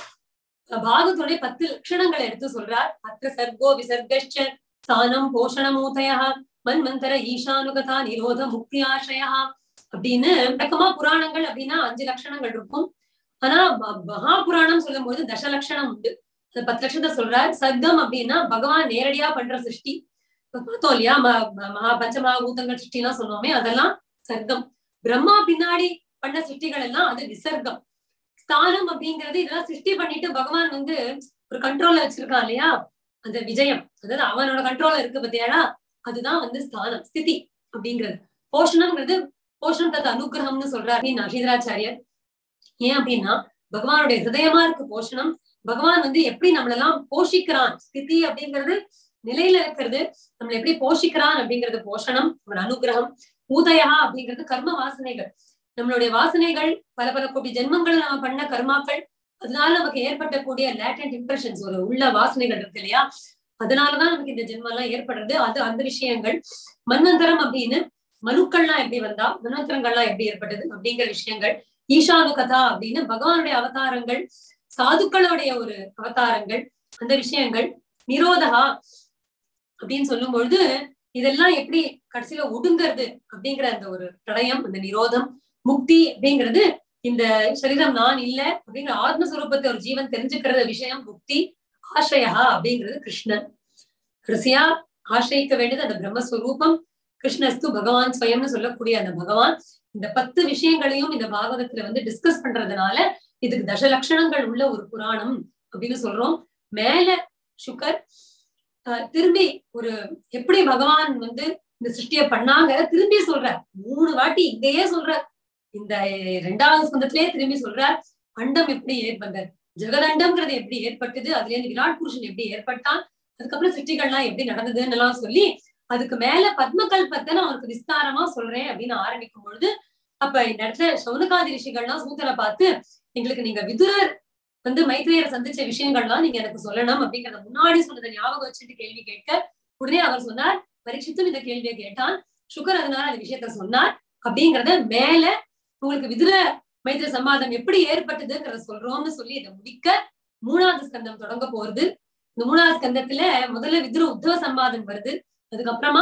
பாகத்துடைய பத்து லட்சணங்களை எடுத்து சொல்றார் அத்த சர்கோ விசர்கஷ்ட ஸ்தானம் போஷணமூதயா மன்மந்தர ஈஷானுகதா நிரோத முக்தி ஆசயா அப்படின்னு வழக்கமா புராணங்கள் அப்படின்னா அஞ்சு லட்சணங்கள் இருக்கும் ஆனா மகா புராணம் சொல்லும் போது தச லட்சணம் உண்டு அந்த பத்து லட்சத்தை சொல்றார் சர்க்கம் அப்படின்னா பகவான் நேரடியா பண்ற சிருஷ்டி பார்த்தோம் இல்லையா மகா பஞ்சமகாபூதங்கள் சிருஷ்டி எல்லாம் சொன்னோமே அதெல்லாம் சர்க்கம் பிரம்மா பின்னாடி பண்ண சிருஷ்டிகள் எல்லாம் அது விசர்க்கம் ஸ்தானம் அப்படிங்கிறது இதெல்லாம் சிருஷ்டி பண்ணிட்டு பகவான் வந்து ஒரு கண்ட்ரோல்ல வச்சிருக்கான் இல்லையா அந்த விஜயம் அதாவது அவனோட கண்ட்ரோல்ல இருக்கு பத்தியாடா அதுதான் வந்து ஸ்தானம் ஸ்திதி அப்படிங்கிறது போஷணம்ங்கிறது போஷணம் தத்து அனுகிரகம்னு சொல்றாரு நஷீதராச்சாரியர் ஏன் அப்படின்னா பகவானுடைய ஹிருதயமா இருக்கு போஷணம் பகவான் வந்து எப்படி நம்மளெல்லாம் போஷிக்கிறான் ஸ்திதி அப்படிங்கிறது நிலையில இருக்கிறது நம்மளை எப்படி போஷிக்கிறான் அப்படிங்கிறது போஷணம் ஒரு அனுகிரகம் ஊதயா அப்படிங்கிறது கர்ம வாசனைகள் நம்மளுடைய வாசனைகள் பல பல கோடி ஜென்மங்கள் நம்ம பண்ண கர்மாக்கள் அதனால நமக்கு ஏற்பட்டக்கூடிய லேட்டன்ட் இம்ப்ரெஷன்ஸ் ஒரு உள்ள வாசனைகள் இருக்கு இல்லையா அதனாலதான் நமக்கு இந்த ஜென்மம் எல்லாம் ஏற்படுறது அது அந்த விஷயங்கள் மன்வந்தரம் அப்படின்னு மனுக்கள்லாம் எப்படி வந்தா மன்வந்தரங்கள்லாம் எப்படி ஏற்பட்டது அப்படிங்கிற விஷயங்கள் ஈஷானு கதா அப்படின்னு பகவானுடைய அவதாரங்கள் சாதுக்களுடைய ஒரு அவதாரங்கள் அந்த விஷயங்கள் நிரோதகா அப்படின்னு சொல்லும் பொழுது இதெல்லாம் எப்படி கடைசியில ஒடுங்கிறது அப்படிங்கிற அந்த ஒரு தடயம் அந்த நிரோதம் முக்தி அப்படிங்கிறது இந்த சரீரம் நான் இல்ல அப்படிங்கிற ஆத்மஸ்வரூபத்தை ஒரு ஜீவன் தெரிஞ்சுக்கிற விஷயம் முக்தி ஆசையா அப்படிங்கிறது கிருஷ்ணன் கடைசியா ஆசிரியிக்க வேண்டியது அந்த பிரம்மஸ்வரூபம் கிருஷ்ணஸ்து பகவான் ஸ்வயம்னு சொல்லக்கூடிய அந்த பகவான் இந்த பத்து விஷயங்களையும் இந்த பாகவதத்துல வந்து டிஸ்கஸ் பண்றதுனால இதுக்கு தசலட்சணங்கள் உள்ள ஒரு புராணம் அப்படின்னு சொல்றோம் மேல சுகர் திரும்பி ஒரு எப்படி பகவான் வந்து இந்த சிருஷ்டிய பண்ணாங்க திரும்பி சொல்ற மூணு வாட்டி இங்கேயே சொல்ற இந்த ரெண்டாவது சொந்தத்திலேயே திரும்பி சொல்றார் அண்டம் எப்படி ஏற்பட்டார் ஜெகதண்டம்ங்கிறது எப்படி ஏற்பட்டது அதுல இருந்து விராட் புருஷன் எப்படி ஏற்பட்டான் அதுக்கப்புறம் சிருஷ்டிகள்லாம் எப்படி நடந்ததுன்னு எல்லாம் சொல்லி அதுக்கு மேல பத்மகல்பத்தை நான் அவருக்கு விஸ்தாரமா சொல்றேன் அப்படின்னு ஆரம்பிக்கும் பொழுது அப்ப இந்த இடத்துல சௌனகாதி ரிஷிகள்லாம் சூத்தரை பார்த்து எங்களுக்கு நீங்க விதுரர் வந்து மைத்ரேயரை சந்திச்ச விஷயங்கள்லாம் நீங்க எனக்கு சொல்லணும் அப்படிங்கறத முன்னாடி சொன்னதை ஞாபகம் வச்சுட்டு கேள்வி கேட்க உடனே அவர் சொன்னார் பரீட்சித்தும் இந்த கேள்வியை கேட்டான் சுகர் அதனால அந்த விஷயத்த சொன்னார் அப்படிங்கறத மேல உங்களுக்கு விதுர மைத்திர சம்பாதம் எப்படி ஏற்பட்டதுங்கிறத சொல்றோம்னு சொல்லி இதை முடிக்க மூணாவது ஸ்கந்தம் தொடங்க போறது இந்த மூணாவது ஸ்கந்தத்துல முதல்ல விதுர உத்தவ சம்பாதம் வருது அதுக்கப்புறமா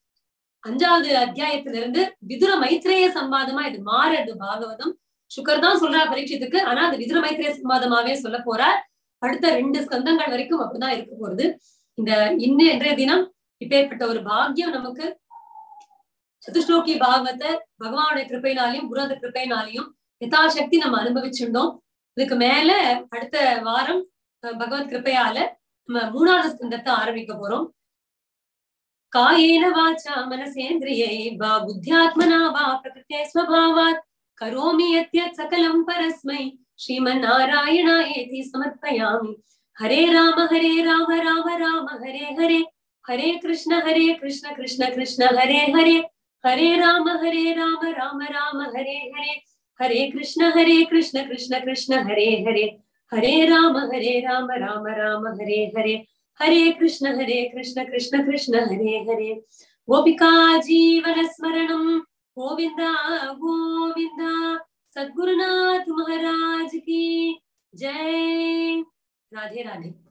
அஞ்சாவது அத்தியாயத்துல இருந்து விதுர மைத்ரேய சம்பாதமா இது மாறுறது பாகவதம் சுகர் தான் சொல்றார் பரீட்சத்துக்கு ஆனா அது விதுர மைத்ரேய சம்பாதமாவே சொல்ல போறார் அடுத்த ரெண்டு ஸ்கந்தங்கள் வரைக்கும் அப்படிதான் இருக்க போறது இந்த இன்ன இன்றைய தினம் இப்பேற்பட்ட ஒரு பாக்கியம் நமக்கு சதுஸ்லோகி பாகவத்தை பகவானுடைய கிருப்பையினாலையும் குருத கிருப்பையினாலையும் யதாசக்தி நம்ம அனுபவிச்சிருந்தோம் இதுக்கு மேல அடுத்த வாரம் பகவத் கிருப்பையால நம்ம மூணாவது ஸ்கந்தத்தை ஆரம்பிக்க போறோம் कायेन वाचा मनसेन्द्रियै वा बुद्ध्यात्मना वा प्रकृते स्वभावात् करोमि यद्यत् सकलं परस्मै श्रीमन्नारायणायेति समर्पयामि हरे राम हरे राम राम राम हरे हरे हरे कृष्ण हरे कृष्ण कृष्ण कृष्ण हरे हरे हरे राम हरे राम राम राम हरे हरे हरे कृष्ण हरे कृष्ण कृष्ण कृष्ण हरे हरे हरे राम हरे राम राम राम हरे हरे हरे कृष्ण हरे कृष्ण कृष्ण कृष्ण हरे हरे गोपिका जीवन स्मरणं गोविन्द गोविन्द सद्गुरुनाथ महाराज की जय राधे राधे